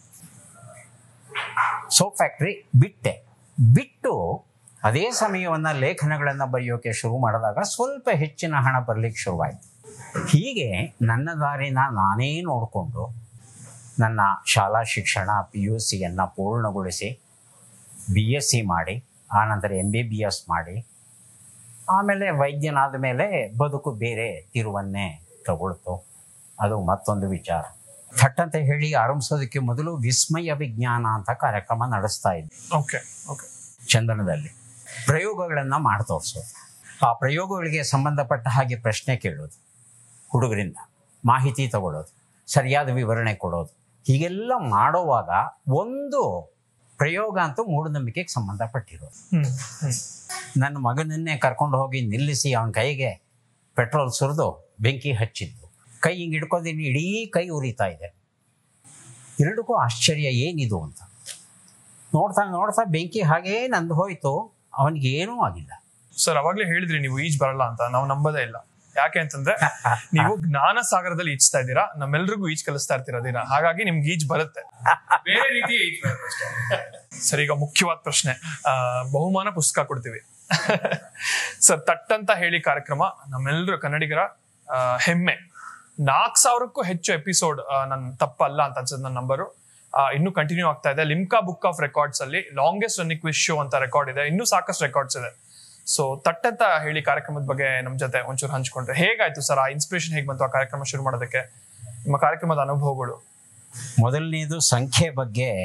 ಸೋಪ್ ಫ್ಯಾಕ್ಟ್ರಿ ಬಿಟ್ಟೆ ಬಿಟ್ಟು ಅದೇ ಸಮಯವನ್ನು ಲೇಖನಗಳನ್ನು ಬರೆಯೋಕೆ ಶುರು ಮಾಡಿದಾಗ ಸ್ವಲ್ಪ ಹೆಚ್ಚಿನ ಹಣ ಬರಲಿಕ್ಕೆ ಶುರುವಾಯಿತು ಹೀಗೆ ನನ್ನ ದಾರಿನ ನಾನೇ ನೋಡಿಕೊಂಡು ನನ್ನ ಶಾಲಾ ಶಿಕ್ಷಣ ಪಿ ಯು ಸಿಯನ್ನು ಪೂರ್ಣಗೊಳಿಸಿ ಬಿ ಎಸ್ ಸಿ ಮಾಡಿ ಆನಂತರ ಎಮ್ ಬಿ ಬಿ ಎಸ್ ಮಾಡಿ ಆಮೇಲೆ ವೈದ್ಯನಾದ ಮೇಲೆ ಬದುಕು ಬೇರೆ ತಿರುವನ್ನೇ ತಗೊಳ್ತು ಅದು ಮತ್ತೊಂದು ವಿಚಾರ ಥಟ್ ಅಂತ ಹೇಳಿ ಆರಂಭಿಸೋದಕ್ಕೆ ಮೊದಲು ವಿಸ್ಮಯ ವಿಜ್ಞಾನ ಅಂತ ಕಾರ್ಯಕ್ರಮ ನಡೆಸ್ತಾ ಇದ್ದೆ ಓಕೆ ಓಕೆ ಚಂದನದಲ್ಲಿ ಪ್ರಯೋಗಗಳನ್ನು ಮಾಡಿ ತೋರಿಸೋದು ಆ ಪ್ರಯೋಗಗಳಿಗೆ ಸಂಬಂಧಪಟ್ಟ ಹಾಗೆ ಪ್ರಶ್ನೆ ಕೇಳೋದು ಹುಡುಗರಿಂದ ಮಾಹಿತಿ ತಗೊಳ್ಳೋದು ಸರಿಯಾದ ವಿವರಣೆ ಕೊಡೋದು ಹೀಗೆಲ್ಲ ಮಾಡೋವಾಗ ಒಂದು ಪ್ರಯೋಗ ಅಂತೂ ಮೂಢನಂಬಿಕೆಗೆ ಸಂಬಂಧಪಟ್ಟಿರೋದು ಹ್ಮ್ ಹ್ಮ್ ನನ್ನ ಮಗನನ್ನೇ ಕರ್ಕೊಂಡು ಹೋಗಿ ನಿಲ್ಲಿಸಿ ಅವನ ಕೈಗೆ ಪೆಟ್ರೋಲ್ ಸುರಿದು ಬೆಂಕಿ ಹಚ್ಚಿದ್ದು ಕೈ ಹಿಂಗೆ ಹಿಡ್ಕೋದಿನಿ ಇಡೀ ಕೈ ಉರಿತಾ ಇದೆ ಎರಡಕ್ಕೂ ಆಶ್ಚರ್ಯ ಏನಿದು ಅಂತ ನೋಡ್ತಾ ನೋಡ್ತಾ ಬೆಂಕಿ ಹಾಗೇ ನಂದು ಹೋಯ್ತು ಅವನಿಗೆ ಏನೂ ಆಗಿಲ್ಲ ಸರ್ ಅವಾಗ್ಲೇ ಹೇಳಿದ್ರಿ ನೀವು ಈಜ್ ಬರಲ್ಲ ಅಂತ ನಾವು ನಂಬೋದೇ ಇಲ್ಲ ಯಾಕೆ ಅಂತಂದ್ರೆ ನೀವು ಜ್ಞಾನ ಸಾಗರದಲ್ಲಿ ಈಜ್ತಾ ಇದ್ದೀರಾ ನಮ್ಮೆಲ್ರಿಗೂ ಈಜ್ ಕಲಿಸ್ತಾ ಇರ್ತೀರಾ ದಿನ ಹಾಗಾಗಿ ನಿಮ್ಗೆ ಈಜ್ ಬರುತ್ತೆ ಬೇರೆ ರೀತಿಯ ಈಜ್ ಬರುತ್ತೆ ಅಷ್ಟೇ. ಸರ್ ಈಗ ಮುಖ್ಯವಾದ ಪ್ರಶ್ನೆ ಆ, ಬಹುಮಾನ ಪುಸ್ತಕ ಕೊಡ್ತೀವಿ ಸರ್ ತಟ್ಟಂತ ಹೇಳಿ ಕಾರ್ಯಕ್ರಮ ನಮ್ಮೆಲ್ಲರೂ ಕನ್ನಡಿಗರ ಆ, ಹೆಮ್ಮೆ ನಾಲ್ಕು ಸಾವಿರಕ್ಕೂ ಹೆಚ್ಚು ಎಪಿಸೋಡ್ ನನ್ನ ತಪ್ಪಲ್ಲ ಅಂತ ಅನ್ಸುತ್ತೆ ನನ್ನ ನಂಬರು ಇನ್ನು ಕಂಟಿನ್ಯೂ ಆಗ್ತಾ ಇದೆ ಲಿಮ್ಕಾ ಬುಕ್ ಆಫ್ ರೆಕಾರ್ಡ್ಸ್ ಅಲ್ಲಿ ಲಾಂಗೆಸ್ಟ್ ರನ್ನಿಂಗ್ ಕ್ವಿಸ್ ಶೋ ಅಂತ ರೆಕಾರ್ಡ್ ಇದೆ ಇನ್ನೂ ಸಾಕಷ್ಟು ರೆಕಾರ್ಡ್ಸ್ ಇದೆ ಸೊ ತಟ್ಟಂತ ಹೇಳಿ ಕಾರ್ಯಕ್ರಮದ ಬಗ್ಗೆ ನಮ್ಮ ಜೊತೆ ಒಂಚೂರು ಹಂಚ್ಕೊಂಡ್ರೆ ಹೇಗಾಯ್ತು ಸರ್ ಆ ಇನ್ಸ್ಪಿರೇಷನ್ ಹೇಗೆ ಬಂತು ಆ ಕಾರ್ಯಕ್ರಮ ಶುರು ಮಾಡೋದಕ್ಕೆ ನಿಮ್ಮ ಕಾರ್ಯಕ್ರಮದ ಅನುಭವಗಳು ಮೊದಲನೇದು ಸಂಖ್ಯೆ ಬಗ್ಗೆ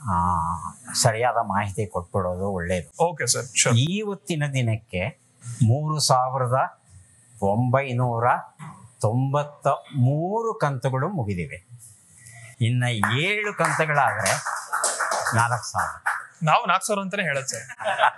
ಆ, ಸರಿಯಾದ ಮಾಹಿತಿ ಕೊಟ್ಬಿಡೋದು ಒಳ್ಳೆಯದು ಓಕೆ ಸರ್ ಶೋರ್ ಇವತ್ತಿನ ದಿನಕ್ಕೆ ಮೂರು ಸಾವಿರದ ಒಂಬೈನೂರ ತೊಂಬತ್ತ ಮೂರು ಕಂತುಗಳು ಮುಗಿದಿವೆ ಇನ್ನು ಏಳು ಕಂತುಗಳಾದರೆ ನಾಲ್ಕು ಸಾವಿರ ನಾವು ನಾಲ್ಕು ಸಾವಿರ ಅಂತಾನೆ ಹೇಳೋದು ಸರ್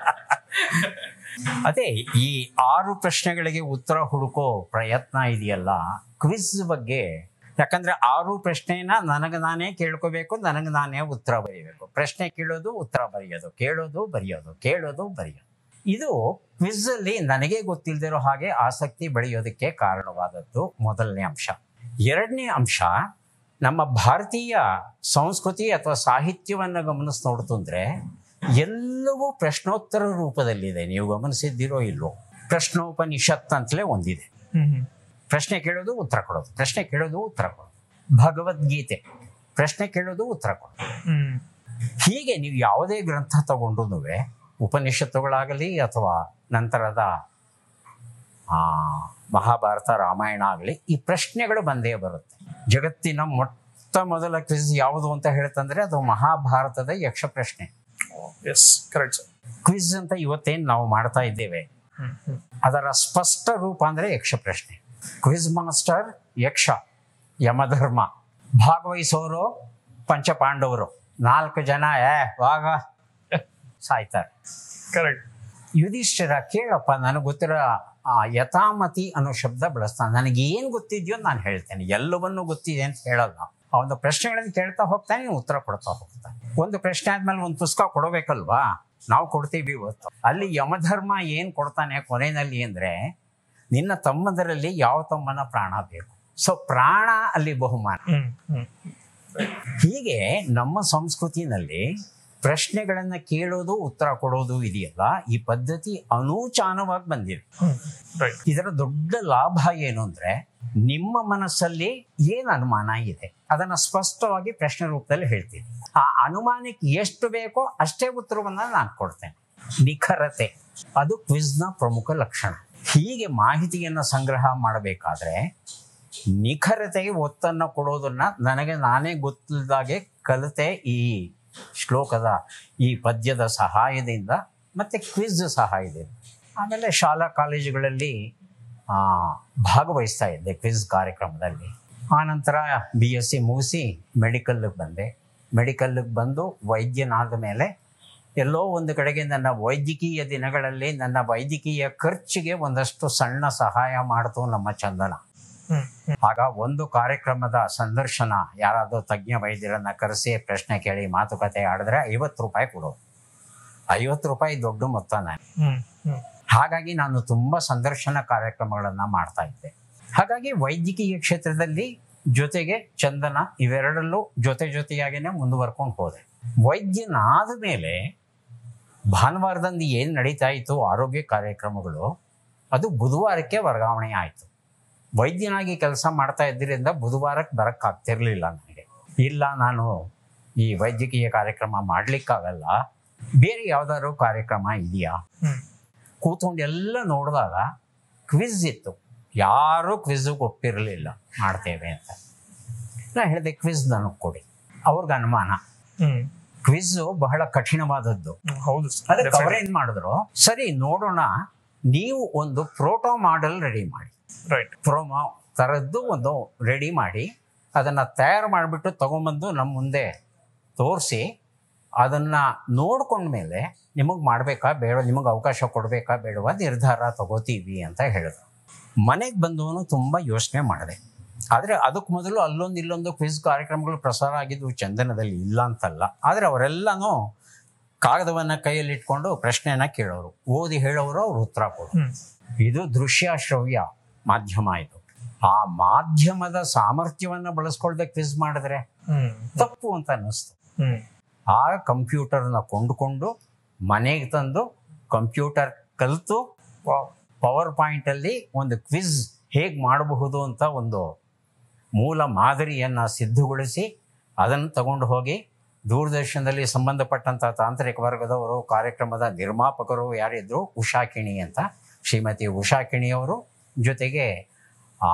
ಅದೇ ಈ ಆರು ಪ್ರಶ್ನೆಗಳಿಗೆ ಉತ್ತರ ಹುಡುಕೋ ಪ್ರಯತ್ನ ಇದೆಯಲ್ಲ ಕ್ವಿಜ್ ಬಗ್ಗೆ ಯಾಕಂದ್ರೆ ಆರು ಪ್ರಶ್ನೆನ ನನಗೆ ನಾನೇ ಕೇಳ್ಕೋಬೇಕು ನನಗೆ ನಾನೇ ಉತ್ತರ ಬರೀಬೇಕು ಪ್ರಶ್ನೆ ಕೇಳೋದು ಉತ್ತರ ಬರೆಯೋದು ಕೇಳೋದು ಬರೆಯೋದು ಕೇಳೋದು ಬರೆಯೋದು ಇದು ಕ್ವಿಜ್ ಅಲ್ಲಿ ನನಗೆ ಗೊತ್ತಿಲ್ಲದಿರೋ ಹಾಗೆ ಆಸಕ್ತಿ ಬೆಳೆಯೋದಕ್ಕೆ ಕಾರಣವಾದದ್ದು ಮೊದಲನೇ ಅಂಶ ಎರಡನೇ ಅಂಶ ನಮ್ಮ ಭಾರತೀಯ ಸಂಸ್ಕೃತಿ ಅಥವಾ ಸಾಹಿತ್ಯವನ್ನು ಗಮನಿಸಿ ನೋಡ್ತಂದ್ರೆ ಎಲ್ಲವೂ ಪ್ರಶ್ನೋತ್ತರ ರೂಪದಲ್ಲಿದೆ ನೀವು ಗಮನಿಸಿದ್ದೀರೋ ಇಲ್ವೋ ಪ್ರಶ್ನೋಪನಿಷತ್ ಅಂತಲೇ ಒಂದಿದೆ ಹ್ಮ್ ಹ್ಮ್ ಪ್ರಶ್ನೆ ಕೇಳೋದು ಉತ್ತರ ಕೊಡೋದು ಪ್ರಶ್ನೆ ಕೇಳೋದು ಉತ್ತರ ಕೊಡೋದು ಭಗವದ್ಗೀತೆ ಪ್ರಶ್ನೆ ಕೇಳೋದು ಉತ್ತರ ಕೊಡೋದು ಹ್ಮ್ ಹೀಗೆ ನೀವು ಯಾವುದೇ ಗ್ರಂಥ ತಗೊಂಡು ಉಪನಿಷತ್ತುಗಳಾಗಲಿ ಅಥವಾ ನಂತರದ ಆ, ಮಹಾಭಾರತ ರಾಮಾಯಣ ಆಗಲಿ ಈ ಪ್ರಶ್ನೆಗಳು ಬಂದೇ ಬರುತ್ತೆ ಜಗತ್ತಿನ ಮೊಟ್ಟ ಮೊದಲ ಕ್ವಿಜ್ ಯಾವುದು ಅಂತ ಹೇಳ್ತಂದ್ರೆ ಅದು ಮಹಾಭಾರತದ ಯಕ್ಷ ಪ್ರಶ್ನೆ ಎಸ್ ಕರೆಕ್ಟ್ ಸರ್ ಕ್ವಿಜ್ ಅಂತ ಇವತ್ತೇನು ನಾವು ಮಾಡ್ತಾ ಇದ್ದೇವೆ ಹ್ಮ್ ಹ್ಮ್ ಅದರ ಸ್ಪಷ್ಟ ರೂಪ ಅಂದ್ರೆ ಯಕ್ಷ ಪ್ರಶ್ನೆ ಕ್ವಿಜ್ ಮಾಸ್ಟರ್ ಯಕ್ಷ ಯಮಧರ್ಮ ಭಾಗವಹಿಸೋರು ಪಂಚಪಾಂಡವರು ನಾಲ್ಕು ಜನ ಏ ವಾಗ ಸಾಯ್ತಾರೆ ಕರೆಕ್ಟ್ ಯುಧಿಷ್ಠಿರ ಕೇಳಪ್ಪ ನನಗೆ ಗೊತ್ತಿರೋ ಆ ಯಥಾಮತಿ ಅನ್ನೋ ಶಬ್ದ ಬಳಸ್ತಾನೆ ನನಗೆ ಏನು ಗೊತ್ತಿದೆಯೋ ನಾನು ಹೇಳ್ತೇನೆ ಎಲ್ಲವನ್ನೂ ಗೊತ್ತಿದೆ ಅಂತ ಹೇಳಲ್ಲ ಆ ಒಂದು ಪ್ರಶ್ನೆಗಳನ್ನು ಕೇಳ್ತಾ ಹೋಗ್ತಾನೆ ನೀನು ಉತ್ತರ ಕೊಡ್ತಾ ಹೋಗ್ತಾನೆ ಒಂದು ಪ್ರಶ್ನೆ ಆದ್ಮೇಲೆ ಒಂದು ಪುಸ್ತಕ ಕೊಡಬೇಕಲ್ವಾ ನಾವು ಕೊಡ್ತೀವಿ ಇವತ್ತು ಅಲ್ಲಿ ಯಮಧರ್ಮ ಏನು ಕೊಡ್ತಾನೆ ಕೊನೆಯಲ್ಲಿ ಅಂದ್ರೆ ನಿನ್ನ ತಮ್ಮದರಲ್ಲಿ ಯಾವ ತಮ್ಮನ ಪ್ರಾಣ ಬೇಕು ಸೊ ಪ್ರಾಣ ಅಲ್ಲಿ ಬಹುಮಾನ ಹ್ಮ್ ಹ್ಮ್ ಹೀಗೆ ನಮ್ಮ ಸಂಸ್ಕೃತಿನಲ್ಲಿ ಪ್ರಶ್ನೆಗಳನ್ನ ಕೇಳೋದು ಉತ್ತರ ಕೊಡೋದು ಇದೆಯಲ್ಲ ಈ ಪದ್ಧತಿ ಅನೂಚಾನವಾಗಿ ಬಂದಿದೆ ಹ್ಮ್ ರೈಟ್ ಇದರ ದೊಡ್ಡ ಲಾಭ ಏನು ಅಂದ್ರೆ ನಿಮ್ಮ ಮನಸ್ಸಲ್ಲಿ ಏನ್ ಅನುಮಾನ ಇದೆ ಅದನ್ನ ಸ್ಪಷ್ಟವಾಗಿ ಪ್ರಶ್ನೆ ರೂಪದಲ್ಲಿ ಹೇಳ್ತೀನಿ ಆ ಅನುಮಾನಕ್ಕೆ ಎಷ್ಟು ಬೇಕೋ ಅಷ್ಟೇ ಉತ್ತರವನ್ನ ನಾನು ಕೊಡ್ತೇನೆ ನಿಖರತೆ ಅದು ಕ್ವಿಜ್ನ ಪ್ರಮುಖ ಲಕ್ಷಣ ಹೀಗೆ ಮಾಹಿತಿಯನ್ನು ಸಂಗ್ರಹ ಮಾಡಬೇಕಾದ್ರೆ ನಿಖರತೆಗೆ ಒತ್ತನ್ನು ಕೊಡೋದನ್ನ ನನಗೆ ನಾನೇ ಗೊತ್ತಿಲ್ಲದಾಗೆ ಕಲಿತೆ ಈ ಶ್ಲೋಕದ ಈ ಪದ್ಯದ ಸಹಾಯದಿಂದ ಮತ್ತೆ ಕ್ವಿಜ್ ಸಹಾಯದಿಂದ ಆಮೇಲೆ ಶಾಲಾ ಕಾಲೇಜುಗಳಲ್ಲಿ ಆ, ಭಾಗವಹಿಸ್ತಾ ಇದ್ದೆ ಕ್ವಿಜ್ ಕಾರ್ಯಕ್ರಮದಲ್ಲಿ ಆನಂತರ ಬಿ ಎಸ್ ಸಿ ಮುಗಿಸಿ ಮೆಡಿಕಲ್ಗೆ ಬಂದೆ ಮೆಡಿಕಲ್ಗೆ ಬಂದು ವೈದ್ಯನಾದ ಮೇಲೆ ಎಲ್ಲೋ ಒಂದು ಕಡೆಗೆ ನನ್ನ ವೈದ್ಯಕೀಯ ದಿನಗಳಲ್ಲಿ ನನ್ನ ವೈದ್ಯಕೀಯ ಖರ್ಚಿಗೆ ಒಂದಷ್ಟು ಸಣ್ಣ ಸಹಾಯ ಮಾಡ್ತು ನಮ್ಮ ಚಂದನ ಹ್ಮ್ ಹ್ಮ್ ಆಗ ಒಂದು ಕಾರ್ಯಕ್ರಮದ ಸಂದರ್ಶನ ಯಾರಾದರೂ ತಜ್ಞ ವೈದ್ಯರನ್ನ ಕರೆಸಿ ಪ್ರಶ್ನೆ ಕೇಳಿ ಮಾತುಕತೆ ಆಡಿದ್ರೆ ಐವತ್ತು ರೂಪಾಯಿ ಕೊಡೋದು ಐವತ್ತು ರೂಪಾಯಿ ದೊಡ್ಡ ಮೊತ್ತ ನಾನು ಹ್ಮ್ ಹ್ಮ್ ಹಾಗಾಗಿ ನಾನು ತುಂಬ ಸಂದರ್ಶನ ಕಾರ್ಯಕ್ರಮಗಳನ್ನು ಮಾಡ್ತಾ ಇದ್ದೆ ಹಾಗಾಗಿ ವೈದ್ಯಕೀಯ ಕ್ಷೇತ್ರದಲ್ಲಿ ಜೊತೆಗೆ ಚಂದನ ಇವೆರಡರಲ್ಲೂ ಜೊತೆ ಜೊತೆಯಾಗಿನೇ ಮುಂದುವರ್ಕೊಂಡು ಹೋದೆ ವೈದ್ಯನಾದ ಮೇಲೆ ಭಾನುವಾರದಂದು ಏನು ನಡೀತಾ ಇತ್ತು ಆರೋಗ್ಯ ಕಾರ್ಯಕ್ರಮಗಳು ಅದು ಬುಧವಾರಕ್ಕೆ ವರ್ಗಾವಣೆ ಆಯಿತು ವೈದ್ಯನಾಗಿ ಕೆಲಸ ಮಾಡ್ತಾ ಇದ್ದರಿಂದ ಬುಧವಾರಕ್ಕೆ ಬರೋಕ್ಕಾಗ್ತಿರ್ಲಿಲ್ಲ ನನಗೆ ಇಲ್ಲ ನಾನು ಈ ವೈದ್ಯಕೀಯ ಕಾರ್ಯಕ್ರಮ ಮಾಡಲಿಕ್ಕಾಗಲ್ಲ ಬೇರೆ ಯಾವ್ದಾದ್ರು ಕಾರ್ಯಕ್ರಮ ಇದೆಯಾ ಹ್ಮ್ ಕೂತ್ಕೊಂಡು ಎಲ್ಲ ನೋಡಿದಾಗ ಕ್ವಿಜ್ ಇತ್ತು ಯಾರೂ ಕ್ವಿಝಿಗೆ ಒಪ್ಪಿರಲಿಲ್ಲ ಮಾಡ್ತೇವೆ ಅಂತ ನಾ ಹೇಳಿದೆ ಕ್ವಿಜ್ ನನಗೆ ಕೊಡಿ ಅವ್ರಿಗೆ ಅನುಮಾನ ಹ್ಮ್ ಕ್ವಿಜ್ ಬಹಳ ಕಠಿಣವಾದದ್ದು ಹ್ಮ್, ಹೌದು ಅದಕ್ಕೆ ಅವ್ರೇನ್ ಮಾಡಿದ್ರು ಸರಿ ನೋಡೋಣ ನೀವು ಒಂದು ಪ್ರೋಟೋ ಮಾಡೆಲ್ ರೆಡಿ ಮಾಡಿ ರೈಟ್ ಪ್ರೋಮೋ ಥರದ್ದು ಒಂದು ರೆಡಿ ಮಾಡಿ ಅದನ್ನು ತಯಾರು ಮಾಡಿಬಿಟ್ಟು ತೊಗೊಂಬಂದು ನಮ್ಮ ಮುಂದೆ ತೋರಿಸಿ ಅದನ್ನು ನೋಡ್ಕೊಂಡ್ಮೇಲೆ ನಿಮಗೆ ಮಾಡಬೇಕಾ ಬೇಡ ನಿಮಗೆ ಅವಕಾಶ ಕೊಡಬೇಕಾ ಬೇಡವಾ ನಿರ್ಧಾರ ತಗೋತೀವಿ ಅಂತ ಹೇಳಿದ್ರು ಮನೆಗೆ ಬಂದವನು ತುಂಬ ಯೋಚನೆ ಮಾಡಿದೆ ಆದರೆ ಅದಕ್ಕೆ ಮೊದಲು ಅಲ್ಲೊಂದು ಇಲ್ಲೊಂದು ಕ್ವಿಜ್ ಕಾರ್ಯಕ್ರಮಗಳು ಪ್ರಸಾರ ಆಗಿದ್ವು ಚಂದನದಲ್ಲಿ ಇಲ್ಲ ಅಂತಲ್ಲ ಆದರೆ ಅವರೆಲ್ಲನೂ ಕಾಗದವನ್ನು ಕೈಯಲ್ಲಿ ಇಟ್ಕೊಂಡು ಪ್ರಶ್ನೆನ ಕೇಳೋರು ಓದಿ ಹೇಳೋರು ಅವ್ರು ಉತ್ತರ ಕೊಡೋರು ಹ್ಮ್ ಇದು ದೃಶ್ಯ ಶ್ರವ್ಯ ಮಾಧ್ಯಮ ಇದು ಆ ಮಾಧ್ಯಮದ ಸಾಮರ್ಥ್ಯವನ್ನು ಬಳಸ್ಕೊಳ್ದೆ ಕ್ವಿಜ್ ಮಾಡಿದ್ರೆ ಹ್ಮ್ ತಪ್ಪು ಅಂತ ಅನ್ನಿಸ್ತು ಹ್ಮ್ ಆ ಕಂಪ್ಯೂಟರ್ನ ಕೊಂಡುಕೊಂಡು ಮನೆಗೆ ತಂದು ಕಂಪ್ಯೂಟರ್ ಕಲಿತು ವಾವ್ ಪವರ್ ಪಾಯಿಂಟಲ್ಲಿ ಒಂದು ಕ್ವಿಜ್ ಹೇಗೆ ಮಾಡಬಹುದು ಅಂತ ಒಂದು ಮೂಲ ಮಾದರಿಯನ್ನು ಸಿದ್ಧಗೊಳಿಸಿ ಅದನ್ನು ತಗೊಂಡು ಹೋಗಿ ದೂರದರ್ಶನದಲ್ಲಿ ಸಂಬಂಧಪಟ್ಟಂಥ ತಾಂತ್ರಿಕ ವರ್ಗದವರು ಕಾರ್ಯಕ್ರಮದ ನಿರ್ಮಾಪಕರು ಯಾರಿದ್ರು ಉಷಾಕಿಣಿ ಅಂತ ಶ್ರೀಮತಿ ಉಷಾಕಿಣಿಯವರು ಜೊತೆಗೆ ಆ